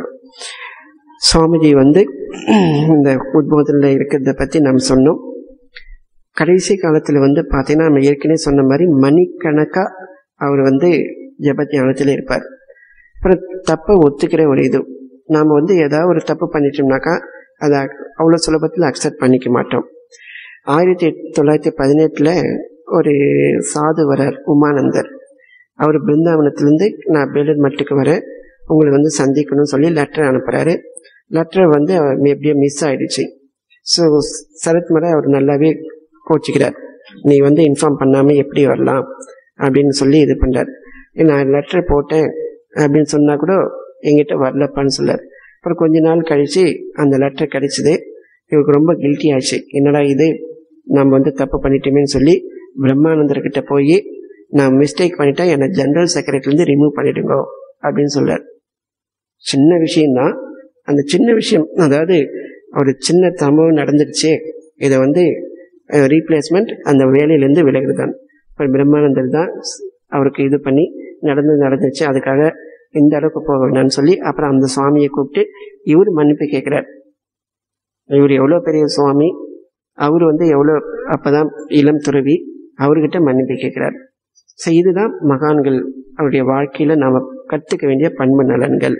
சுவாமிஜி வந்து இந்த உத்போதனில் இருக்கிறத பற்றி நாம் சொன்னோம் கடைசி காலத்தில் வந்து பார்த்தீங்கன்னா நம்ம ஏற்கனவே சொன்ன மாதிரி மணிக்கணக்காக அவர் வந்து ஜப ஞானத்தில் இருப்பார் அப்புறம் தப்பை ஒத்துக்கிற ஒரு இது நாம் வந்து ஏதாவது ஒரு தப்பு பண்ணிட்டோம்னாக்கா அதை அவ்வளோ சுலபத்தில் அக்செப்ட் பண்ணிக்க மாட்டோம் ஆயிரத்தி தொள்ளாயிரத்தி பதினெட்டில் ஒரு சாது வரார் உமானந்தர் அவர் பிருந்தாவனத்துலேருந்து நான் பேலூர் மட்டுக்கு வரேன் உங்களை வந்து சந்திக்கணும்னு சொல்லி லெட்டர் அனுப்புகிறாரு லெட்டர் வந்து எப்படியோ மிஸ் ஆயிடுச்சு ஸோ சரத்மரை அவர் நல்லாவே கோச்சிக்கிறார் நீ வந்து இன்ஃபார்ம் பண்ணாமல் எப்படி வரலாம் அப்படின்னு சொல்லி இது பண்ணுறார் நான் லெட்டர் போட்டேன் அப்படின்னு சொன்னால் கூட எங்கிட்ட வரலப்பான்னு சொல்லார் அப்புறம் கொஞ்ச நாள் கழித்து அந்த லெட்டர் கிடைச்சிது இவருக்கு ரொம்ப கில்ட்டி ஆச்சு என்னடா இது நம்ம வந்து தப்பு பண்ணிட்டோமேன்னு சொல்லி பிரம்மானந்தர்கிட்ட போய் நான் மிஸ்டேக் பண்ணிட்டேன் என்னை ஜெனரல் செக்ரட்டரிலேருந்து ரிமூவ் பண்ணிடுங்க அப்படின்னு சொல்றார் சின்ன விஷயம்தான் அந்த சின்ன விஷயம் அதாவது ஒரு சின்ன சம்பவம் நடந்துடுச்சு இதை வந்து ரீப்ளேஸ்மெண்ட் அந்த வேலையிலேருந்து விலகுது தான் இப்போ பிரம்மானந்தர் தான் அவருக்கு இது பண்ணி நடந்து நடந்துச்சு அதுக்காக இந்த அளவுக்கு போக வேண்டாம்னு சொல்லி அப்புறம் அந்த சுவாமியை கூப்பிட்டு இவர் மன்னிப்பு கேட்குறார் இவர் எவ்வளோ பெரிய சுவாமி அவர் வந்து எவ்வளோ அப்பதான் இளம் துறவி அவர்கிட்ட மன்னிப்பு கேட்குறார் ஸோ இதுதான் மகான்கள் அவருடைய வாழ்க்கையில் நாம் கற்றுக்க வேண்டிய பண்பு நலன்கள்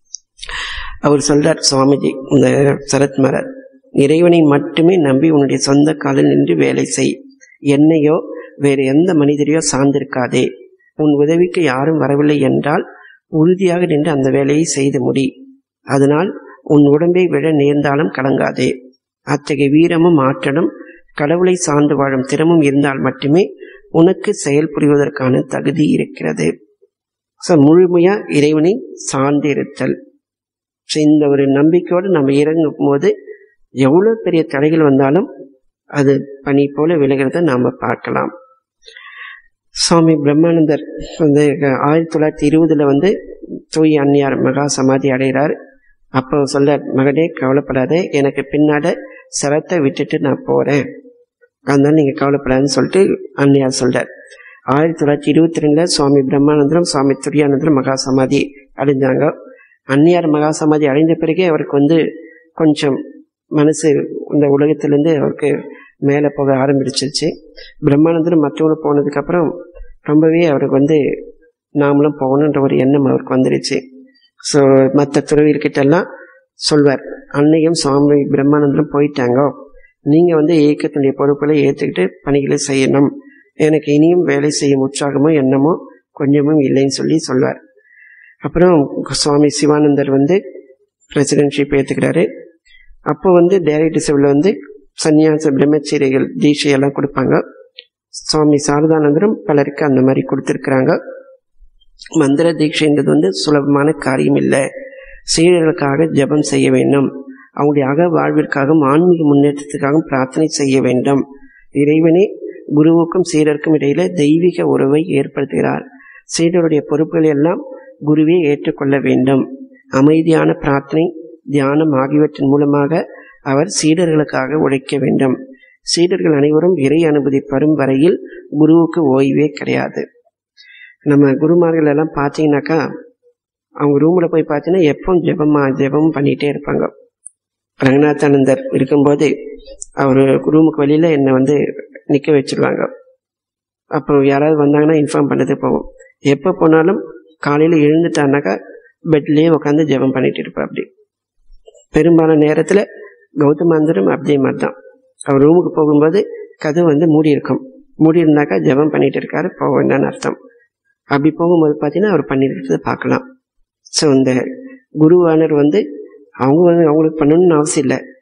அவர் சொல்றார் சுவாமிஜி இந்த சரத்மரர் இறைவனை மட்டுமே நம்பி உன்னுடைய சொந்த காலில் நின்று வேலை செய் என்னையோ வேறு எந்த மனிதரையோ சார்ந்திருக்காதே உன் உதவிக்கு யாரும் வரவில்லை என்றால் உறுதியாக நின்று அந்த வேலையை செய்து முடி அதனால் உன் உடம்பை விழ நேர்ந்தாலும் கலங்காதே அத்தகைய வீரமும் ஆற்றலும் கடவுளை சார்ந்து வாழும் திறமும் இருந்தால் மட்டுமே உனக்கு செயல் புரிவதற்கான தகுதி இருக்கிறது ஸோ முழுமையா இறைவனை சார்ந்து இருத்தல் ஸோ இந்த ஒரு நம்பிக்கையோடு நம்ம இறங்கும் போது எவ்வளோ பெரிய தடைகள் வந்தாலும் அது பனி போல விலகிறத நாம் பார்க்கலாம் சுவாமி பிரம்மானந்தர் வந்து ஆயிரத்தி தொள்ளாயிரத்தி இருபதுல வந்து தூய் அன்னியார் மகா சமாதி அடைகிறார் அப்போ சொல்ல மகனே கவலைப்படாதே எனக்கு பின்னாட சரத்தை விட்டுட்டு நான் போறேன் அதனால நீங்க கவலைப்படாதுன்னு சொல்லிட்டு அன்னியார் சொல்றார் ஆயிரத்தி தொள்ளாயிரத்தி இருபத்தி ரெண்டுல சுவாமி பிரம்மானந்தரம் சுவாமி துரியானந்தரம் மகா சமாதி அடைஞ்சாங்க அன்னியார் மகா சமாதி அடைந்த பிறகே அவருக்கு வந்து கொஞ்சம் மனசு இந்த உலகத்திலேருந்து அவருக்கு மேலே போக ஆரம்பிச்சிருச்சு பிரம்மானந்தரும் மற்றவங்க போனதுக்கப்புறம் ரொம்பவே அவருக்கு வந்து நாமளும் போகணுன்ற ஒரு எண்ணம் அவருக்கு வந்துருச்சு ஸோ மற்ற துறவியர்கிட்டெல்லாம் சொல்வார் அன்னையும் சுவாமி பிரம்மானந்தரும் போயிட்டாங்க நீங்கள் வந்து இயக்கத்தினுடைய பொறுப்புகளை ஏற்றுக்கிட்டு பணிகளை செய்யணும் எனக்கு இனியும் வேலை செய்யும் உற்சாகமோ எண்ணமோ கொஞ்சமும் இல்லைன்னு சொல்லி சொல்வார் அப்புறம் சுவாமி சிவானந்தர் வந்து பிரசிடென்ட்ஷிப் ஏற்றுக்கிறாரு அப்போ வந்து டைரக்டர் சிவில் வந்து சன்னியாச பிரம்மச்சரியர்கள் தீட்சையெல்லாம் கொடுப்பாங்க சுவாமி சாரதானந்தரும் பலருக்கு அந்த மாதிரி கொடுத்துருக்குறாங்க மந்திர தீட்சைன்றது வந்து சுலபமான காரியம் இல்லை சீடர்களுக்காக ஜெபம் செய்ய வேண்டும் அவங்களுடைய அக வாழ்விற்காகவும் ஆன்மீக முன்னேற்றத்துக்காகவும் பிரார்த்தனை செய்ய வேண்டும் இறைவனே குருவுக்கும் சீடருக்கும் இடையில தெய்வீக உறவை ஏற்படுத்துகிறார் சீடருடைய பொறுப்புகளை எல்லாம் குருவே ஏற்றுக்கொள்ள வேண்டும் அமைதியான பிரார்த்தனை தியானம் ஆகியவற்றின் மூலமாக அவர் சீடர்களுக்காக உழைக்க வேண்டும் சீடர்கள் அனைவரும் இறை அனுமதி பெறும் வரையில் குருவுக்கு ஓய்வே கிடையாது நம்ம குருமார்கள் எல்லாம் பார்த்தீங்கன்னாக்கா அவங்க ரூமில் போய் பார்த்தீங்கன்னா எப்பவும் ஜெபமா ஜெபம் பண்ணிகிட்டே இருப்பாங்க ரங்கநாத்தானந்தர் இருக்கும்போது அவர் ரூமுக்கு வெளியில் என்னை வந்து நிற்க வச்சிருவாங்க அப்போ யாராவது வந்தாங்கன்னா இன்ஃபார்ம் பண்ணது போவோம் எப்போ போனாலும் காலையில் எழுந்துட்டானாக்கா பெட்லேயே உட்காந்து ஜெபம் பண்ணிட்டு இருப்பா அப்படி பெரும்பாலான நேரத்தில் கௌதமாந்தரும் அதே மாதிரி தான் அவர் ரூமுக்கு போகும்போது கதவு வந்து மூடி இருக்கும் மூடி இருந்தாக்கா ஜெபம் பண்ணிட்டு இருக்காரு போக வேண்டாம்னு அர்த்தம் அப்படி போகும்போது பார்த்தீங்கன்னா அவர் பண்ணிட்டு இருக்கிறத பார்க்கலாம் ஸோ இந்த குருவானர் வந்து அவங்க வந்து அவங்களுக்கு பண்ணணும்னு அவசியம் இல்லை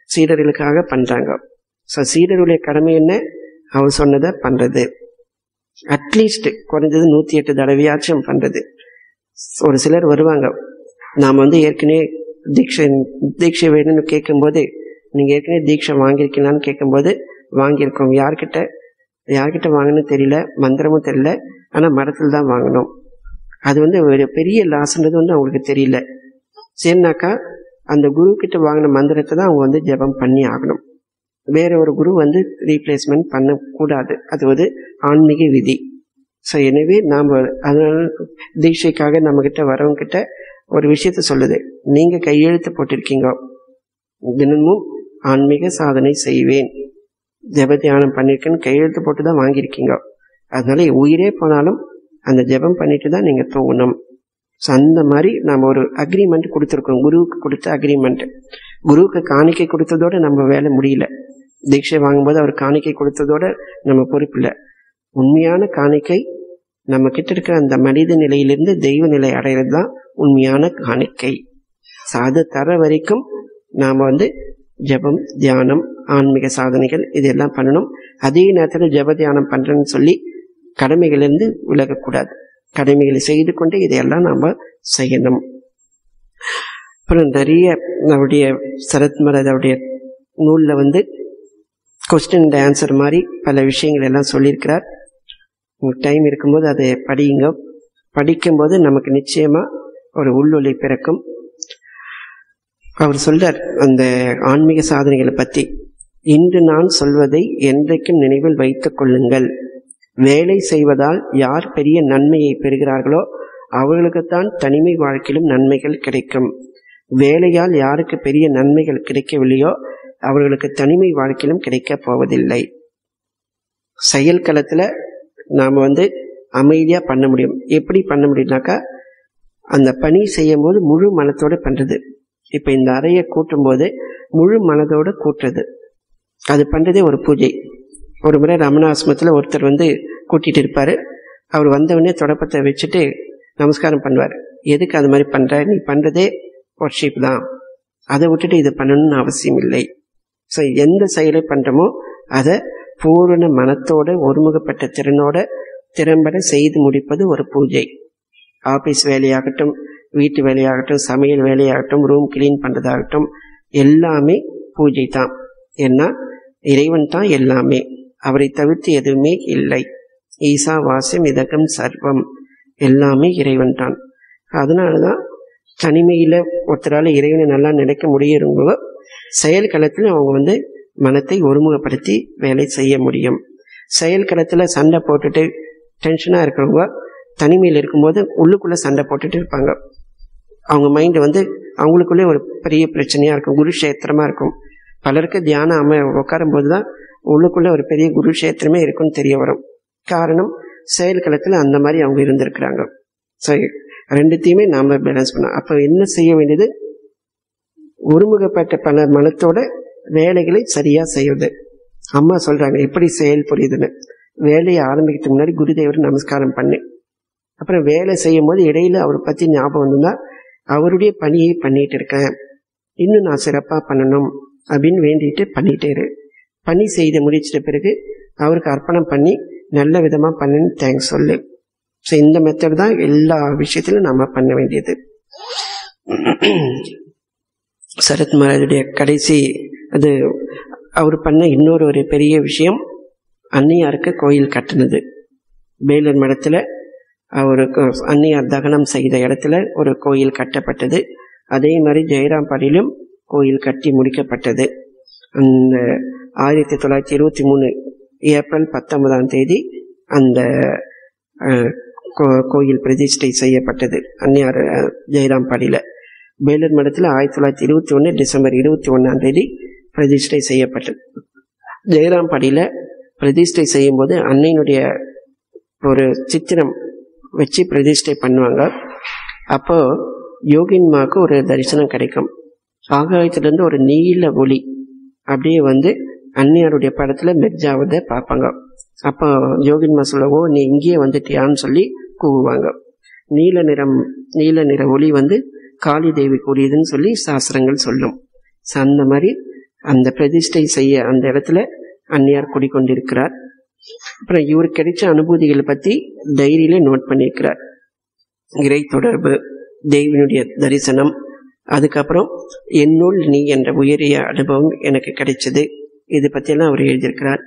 சீடர்களுக்காக பண்றாங்க ஸோ சீடருடைய கடமை என்ன அவர் சொன்னதை பண்றது அட்லீஸ்ட் குறைஞ்சது நூத்தி எட்டு தடவையாச்சும் பண்றது ஒரு சிலர் வருவாங்க நாம் வந்து ஏற்கனவே தீட்சை தீட்சை வேணும்னு கேட்கும்போது நீங்கள் ஏற்கனவே தீட்சை வாங்கியிருக்கீங்களான்னு கேட்கும்போது வாங்கியிருக்கோம் யார்கிட்ட யார்கிட்ட வாங்கணும்னு தெரியல மந்திரமும் தெரியல ஆனால் மடத்தில் தான் வாங்கணும் அது வந்து ஒரு பெரிய லாஸ்ன்றது வந்து அவங்களுக்கு தெரியல சரினாக்கா அந்த குரு கிட்ட வாங்கின மந்திரத்தை தான் அவங்க வந்து ஜெபம் பண்ணி ஆகணும் வேற ஒரு குரு வந்து ரீப்ளேஸ்மெண்ட் பண்ணக்கூடாது அது ஒரு ஆன்மீக விதி ஸோ எனவே நாம் அதனால தீட்சைக்காக நம்மக்கிட்ட வரவங்க கிட்ட ஒரு விஷயத்த சொல்லுது நீங்கள் கையெழுத்து போட்டிருக்கீங்க தினமும் ஆன்மீக சாதனை செய்வேன் ஜெப தியானம் பண்ணியிருக்கேன்னு கையெழுத்து போட்டு தான் வாங்கியிருக்கீங்க அதனால உயிரே போனாலும் அந்த ஜெபம் பண்ணிட்டு தான் நீங்கள் தூங்கணும் ஸோ அந்த மாதிரி நாம் ஒரு அக்ரிமெண்ட் கொடுத்துருக்கோம் குருவுக்கு கொடுத்த அக்ரிமெண்ட் குருவுக்கு காணிக்கை கொடுத்ததோட நம்ம வேலை முடியல தீட்சை வாங்கும்போது அவர் காணிக்கை கொடுத்ததோட நம்ம பொறுப்பில்லை உண்மையான காணிக்கை நம்ம கிட்ட இருக்கிற அந்த மனித நிலையிலிருந்து தெய்வ நிலை அடைகிறது தான் உண்மையான காணிக்கை So அது தர வரைக்கும் நாம் வந்து ஜெபம் தியானம் ஆன்மீக சாதனைகள் இதெல்லாம் பண்ணணும் அதே நேரத்தில் ஜெப தியானம் பண்ணுறேன்னு சொல்லி கடமைகளிலிருந்து விலகக்கூடாது கடமைகளை செய்து கொண்டு இதையெல்லாம் நாம் செய்யணும் அப்புறம் நிறைய நம்முடைய சரத் மரதவுடைய நூலில் வந்து கொஸ்டின் அண்ட் ஆன்சர் மாதிரி பல விஷயங்கள் எல்லாம் சொல்லியிருக்கிறார் உங்களுக்கு டைம் இருக்கும்போது அதை படியுங்க படிக்கும்போது நமக்கு நிச்சயமா ஒரு உள்ளொலி பிறக்கும் அவர் சொல்றார் அந்த ஆன்மீக சாதனைகளை பற்றி இன்று நான் சொல்வதை என்றைக்கும் நினைவில் வைத்துக் கொள்ளுங்கள் வேலை செய்வதால் யார் பெரிய நன்மையை பெறுகிறார்களோ அவர்களுக்குத்தான் தனிமை வாழ்க்கையிலும் நன்மைகள் கிடைக்கும் வேலையால் யாருக்கு பெரிய நன்மைகள் கிடைக்கவில்லையோ அவர்களுக்கு தனிமை வாழ்க்கையிலும் கிடைக்கப் போவதில்லை செயல் களத்தில் நாம் வந்து அமைதியாக பண்ண முடியும் எப்படி பண்ண முடியும்னாக்கா அந்த பணி செய்யும் போது முழு மனத்தோடு பண்ணுறது இப்போ இந்த அறையை கூட்டும் போது முழு மனதோடு கூட்டுறது அது பண்ணுறதே ஒரு பூஜை ஒரு முறை ரமணாசிரமத்தில் ஒருத்தர் வந்து கூட்டிகிட்டு இருப்பார் அவர் வந்தவொடனே தொடப்பத்தை வச்சுட்டு நமஸ்காரம் பண்ணுவார் எதுக்கு அது மாதிரி பண்ணுற நீ பண்ணுறதே ஒர்ஷிப் தான் அதை விட்டுட்டு இதை பண்ணணும்னு அவசியம் இல்லை ஸோ எந்த செயலை பண்ணுறோமோ அதை பூரண மனத்தோட ஒருமுகப்பட்ட திறனோட திறம்பட செய்து முடிப்பது ஒரு பூஜை ஆபீஸ் வேலையாகட்டும் வீட்டு வேலையாகட்டும் சமையல் வேலையாகட்டும் ரூம் கிளீன் பண்ணுறதாகட்டும் எல்லாமே பூஜை தான் ஏன்னா இறைவன் தான் எல்லாமே அவரை தவிர்த்து எதுவுமே இல்லை ஈசா வாசியம் இதகம் சர்வம் எல்லாமே இறைவன் தான் அதனால தான் தனிமையில் ஒருத்தரால் இறைவனை நல்லா நினைக்க முடியுறவங்க செயல் களத்தில் அவங்க வந்து மனத்தை ஒருமுகப்படுத்தி வேலை செய்ய முடியும் செயல் களத்தில் சண்டை போட்டுட்டு டென்ஷனாக இருக்கிறவங்க தனிமையில் இருக்கும்போது உள்ளுக்குள்ளே சண்டை போட்டுட்டு இருப்பாங்க அவங்க மைண்டு வந்து அவங்களுக்குள்ளே ஒரு பெரிய பிரச்சனையாக இருக்கும் குருஷேத்திரமாக இருக்கும் பலருக்கு தியானம் அம உட்காரும்போது தான் உள்ளுக்குள்ளே ஒரு பெரிய குருஷேத்திரமே இருக்குன்னு தெரிய வரும் காரணம் செயல் களத்தில் அந்த மாதிரி அவங்க இருந்திருக்கிறாங்க ஸோ ரெண்டுத்தையுமே நாம் பேலன்ஸ் பண்ணோம் அப்போ என்ன செய்ய வேண்டியது ஒருமுகப்பட்ட பல மனத்தோட வேலைகளை சரியாக செய்வது அம்மா சொல்கிறாங்க எப்படி செயல் புரியுதுன்னு வேலையை ஆரம்பிக்கிறதுக்கு முன்னாடி குருதேவர் நமஸ்காரம் பண்ணு அப்புறம் வேலை செய்யும் போது இடையில அவரை பற்றி ஞாபகம் வந்தா அவருடைய பணியை பண்ணிட்டு இருக்கேன் இன்னும் நான் சிறப்பாக பண்ணணும் அப்படின்னு வேண்டிட்டு பண்ணிட்டே இரு பணி செய்து முடிச்சிட்ட பிறகு அவருக்கு அர்ப்பணம் பண்ணி நல்ல விதமாக பண்ணுன்னு தேங்க்ஸ் சொல்லு ஸோ இந்த மெத்தட் தான் எல்லா விஷயத்திலும் நம்ம பண்ண வேண்டியது சரத் மகாராஜுடைய கடைசி அது அவர் பண்ண இன்னொரு ஒரு பெரிய விஷயம் அன்னியாருக்கு கோயில் கட்டினது வேலூர் மடத்தில் அவருக்கு அன்னியார் தகனம் செய்த இடத்துல ஒரு கோயில் கட்டப்பட்டது அதே மாதிரி ஜெயராம்பாடியிலும் கோயில் கட்டி முடிக்கப்பட்டது அந்த ஆயிரத்தி தொள்ளாயிரத்தி இருபத்தி மூணு ஏப்ரல் பத்தொன்பதாம் தேதி அந்த அஹ், கோ- கோயில் பிரதிஷ்டை செய்யப்பட்டது அன்னியார் அஹ், ஜெயராம்பாடியில் வேலூர் மடத்தில் ஆயிரத்தி தொள்ளாயிரத்தி இருபத்தி ஒன்று டிசம்பர் இருபத்தி ஒன்றாம் தேதி பிரதிஷ்டை செய்யப்பட்டது ஜெயராம்பாடியில் பிரதிஷ்டை செய்யும்போது அன்னையினுடைய ஒரு சித்திரம் வச்சு பிரதிஷ்டை பண்ணுவாங்க அப்போ யோகின்மாவுக்கு ஒரு தரிசனம் கிடைக்கும் ஆகாயத்திலிருந்து ஒரு நீல ஒளி அப்படியே வந்து அன்னையாருடைய படத்துல மெர்ஜாவதை பார்ப்பாங்க அப்போ யோகின்மா சொல்லவோ நீ இங்கேயே வந்துட்டியான்னு சொல்லி கூவுவாங்க நீல நிறம் நீல நிற ஒளி வந்து காளி தேவி கூறியதுன்னு சொல்லி சாஸ்திரங்கள் சொல்லும் So, அந்த மாதிரி அந்த பிரதிஷ்டை செய்ய அந்த இடத்துல அந்நியார் குடிக்கொண்டிருக்கிறார் அப்புறம் இவருக்கு கிடைச்ச அனுபூதிகளை பற்றி டைரியில நோட் பண்ணியிருக்கிறார் இறை தொடர்பு தெய்வனுடைய தரிசனம் அதுக்கப்புறம் என்னுள் நீ என்ற உயரிய அனுபவம் எனக்கு கிடைச்சது இது பற்றியெல்லாம் அவர் எழுதியிருக்கிறார்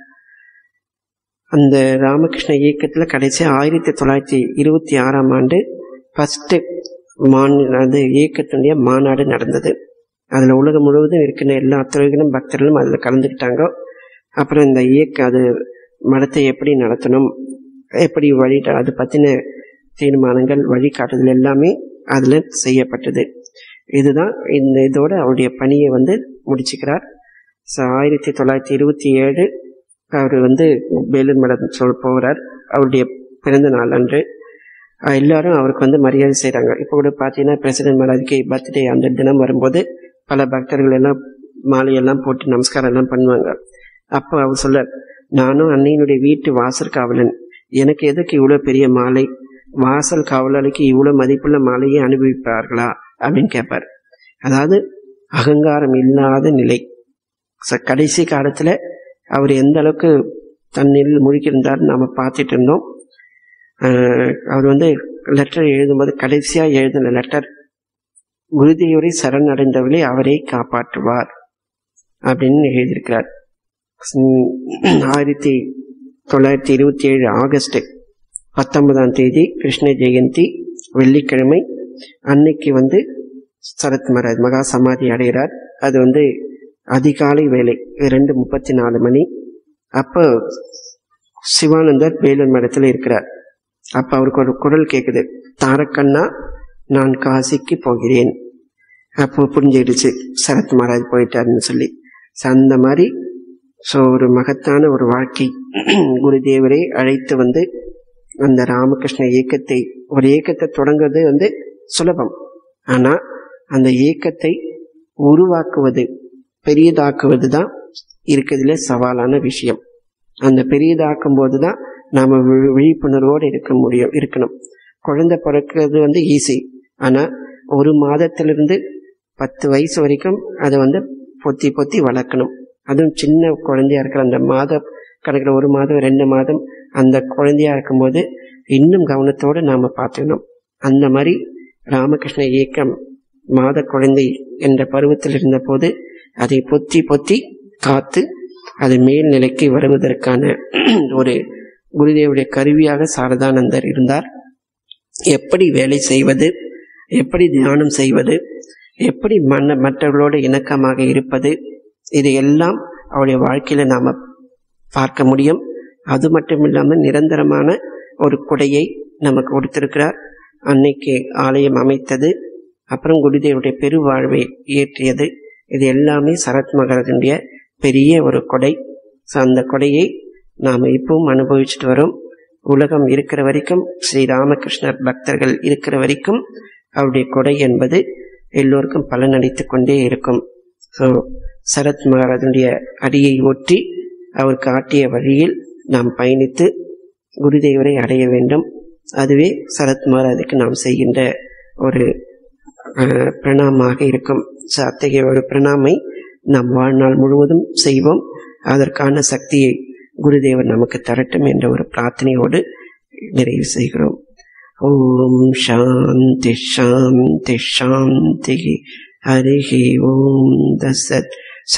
அந்த ராமகிருஷ்ண இயக்கத்தில் கடைசி ஆயிரத்தி தொள்ளாயிரத்தி இருபத்தி ஆறாம் ஆண்டு ஃபஸ்ட்டு மாநில அது இயக்கத்தினுடைய மாநாடு நடந்தது அதில் உலகம் முழுவதும் இருக்கின்ற எல்லா துறைகளும் பக்தர்களும் அதில் கலந்துக்கிட்டாங்க அப்புறம் இந்த இயக்க அது மடத்தை எப்படி நடத்தணும் எப்படி வழி அது பற்றின தீர்மானங்கள் வழிகாட்டுதல் எல்லாமே அதில் செய்யப்பட்டது இதுதான் இந்த இதோட அவருடைய பணியை வந்து முடிச்சுக்கிறார் ஸோ ஆயிரத்தி தொள்ளாயிரத்தி இருபத்தி ஏழு அவர் வந்து வேலூர் மடம் சொல் போகிறார் அவருடைய பிறந்த நாள் அன்று அஹ் எல்லாரும் அவருக்கு வந்து மரியாதை செய்கிறாங்க இப்போ கூட பார்த்தீங்கன்னா பிரசிடென்ட் மகாராஜ்க்கு பர்த்டே அந்த தினம் வரும்போது பல பக்தர்கள் எல்லாம் மாலையெல்லாம் போட்டு நமஸ்காரம் எல்லாம் பண்ணுவாங்க அப்போ அவர் சொல்ல நானும் அன்னையினுடைய வீட்டு வாசல் காவலன் எனக்கு எதுக்கு இவ்வளோ பெரிய மாலை வாசல் காவலாளிக்கு இவ்வளோ மதிப்புள்ள மாலையை அனுபவிப்பார்களா அப்படின்னு கேட்பார் அதாவது அகங்காரம் இல்லாத நிலை ச கடைசி காலத்தில் அவர் எந்த அளவுக்கு தன்னில் முழுக்கியிருந்தார் நாம் பார்த்துட்டு இருந்தோம் ஆஹ் அவர் வந்து லெட்டர் எழுதும்போது கடைசியாக எழுதின லெட்டர் குருதேவரை சரணடைந்தவர்களே அவரை காப்பாற்றுவார் அப்படின்னு எழுதியிருக்கிறார் உம் ஆயிரத்தி தொள்ளாயிரத்தி இருபத்தி ஏழு ஆகஸ்ட் பத்தொன்பதாம் தேதி கிருஷ்ண ஜெயந்தி வெள்ளிக்கிழமை அன்னைக்கு வந்து சரத் மகாராஜ் மகா சமாதி அடைகிறார் அது வந்து அதிகாலை வேலை ரெண்டு முப்பத்தி நாலு மணி அப்போ சிவானந்தர் வேலூர் மடத்தில் இருக்கிறார் அப்போ அவருக்கு ஒரு குரல் கேட்குது தாரக்கண்ணா நான் காசிக்கு போகிறேன் அப்போ புரிஞ்சிடுச்சு சரத் மகாராஜ் போயிட்டாருன்னு சொல்லி ஸோ அந்த மாதிரி ஸோ ஒரு மகத்தான ஒரு வாழ்க்கை குருதேவரை அழைத்து வந்து அந்த ராமகிருஷ்ண இயக்கத்தை ஒரு இயக்கத்தை தொடங்குறது வந்து சுலபம் ஆனால் அந்த இயக்கத்தை உருவாக்குவது பெரியதாக்குவது தான் இருக்கிறதுல சவாலான விஷயம் அந்த பெரியதாக்கும் போது தான் நாம் விழிப்புணர்வோடு இருக்க முடியும் இருக்கணும் குழந்தை பிறக்கிறது வந்து ஈஸி ஆனால் ஒரு மாதத்திலிருந்து பத்து வயசு வரைக்கும் அதை வந்து பொத்தி பொத்தி வளர்க்கணும் அதுவும் சின்ன குழந்தையா இருக்கிற அந்த மாத கணக்கில் ஒரு மாதம் ரெண்டு மாதம் அந்த குழந்தையா இருக்கும்போது இன்னும் கவனத்தோடு நாம் பார்த்துக்கணும் அந்த மாதிரி ராமகிருஷ்ண இயக்கம் மாத குழந்தை என்ற பருவத்தில் இருந்தபோது அதை பொத்தி பொத்தி காத்து அது மேல்நிலைக்கு வருவதற்கான ஒரு குருதேவுடைய கருவியாக சாரதானந்தர் இருந்தார் எப்படி வேலை செய்வது எப்படி தியானம் செய்வது எப்படி மன்ன மற்றவர்களோடு இணக்கமாக இருப்பது இதையெல்லாம் அவருடைய வாழ்க்கையில நாம பார்க்க முடியும் அது மட்டும் இல்லாமல் நிரந்தரமான ஒரு கொடையை நமக்கு கொடுத்திருக்கிறார் அன்னைக்கு ஆலயம் அமைத்தது அப்புறம் குருதேவருடைய பெருவாழ்வை இயற்றியது இது எல்லாமே சரத் மகாராஜனுடைய பெரிய ஒரு கொடை ஸோ அந்த கொடையை நாம் இப்பவும் அனுபவிச்சுட்டு வரோம் உலகம் இருக்கிற வரைக்கும் ஸ்ரீ ராமகிருஷ்ணர் பக்தர்கள் இருக்கிற வரைக்கும் அவருடைய கொடை என்பது எல்லோருக்கும் பலனளித்து கொண்டே இருக்கும் ஸோ சரத் மகாராஜனுடைய அடியை ஒற்றி அவர் காட்டிய வழியில் நாம் பயணித்து குருதேவரை அடைய வேண்டும் அதுவே சரத் மகாராஜுக்கு நாம் செய்கின்ற ஒரு அஹ், பிரணாமாக இருக்கும் ஸோ அத்தகைய ஒரு பிரணாமை நாம் வாழ்நாள் முழுவதும் செய்வோம் அதற்கான சக்தியை குருதேவர் நமக்கு தரட்டும் என்ற ஒரு பிரார்த்தனையோடு நிறைவு செய்கிறோம் ஓம் சாந்தி சாந்தி சாந்தி ஹரிஹி ஓம் தசத்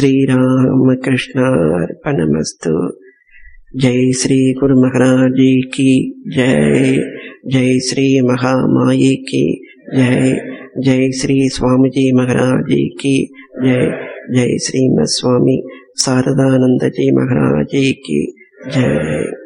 श्रीरामकृष्णार्पणमस्तु जय श्री गुरु महाराज जी की जय जय श्री महामाई की जय जय श्री स्वामी जी महाराज जी की जय जय श्रीमद स्वामी शारदानंद जी महाराज जी की जय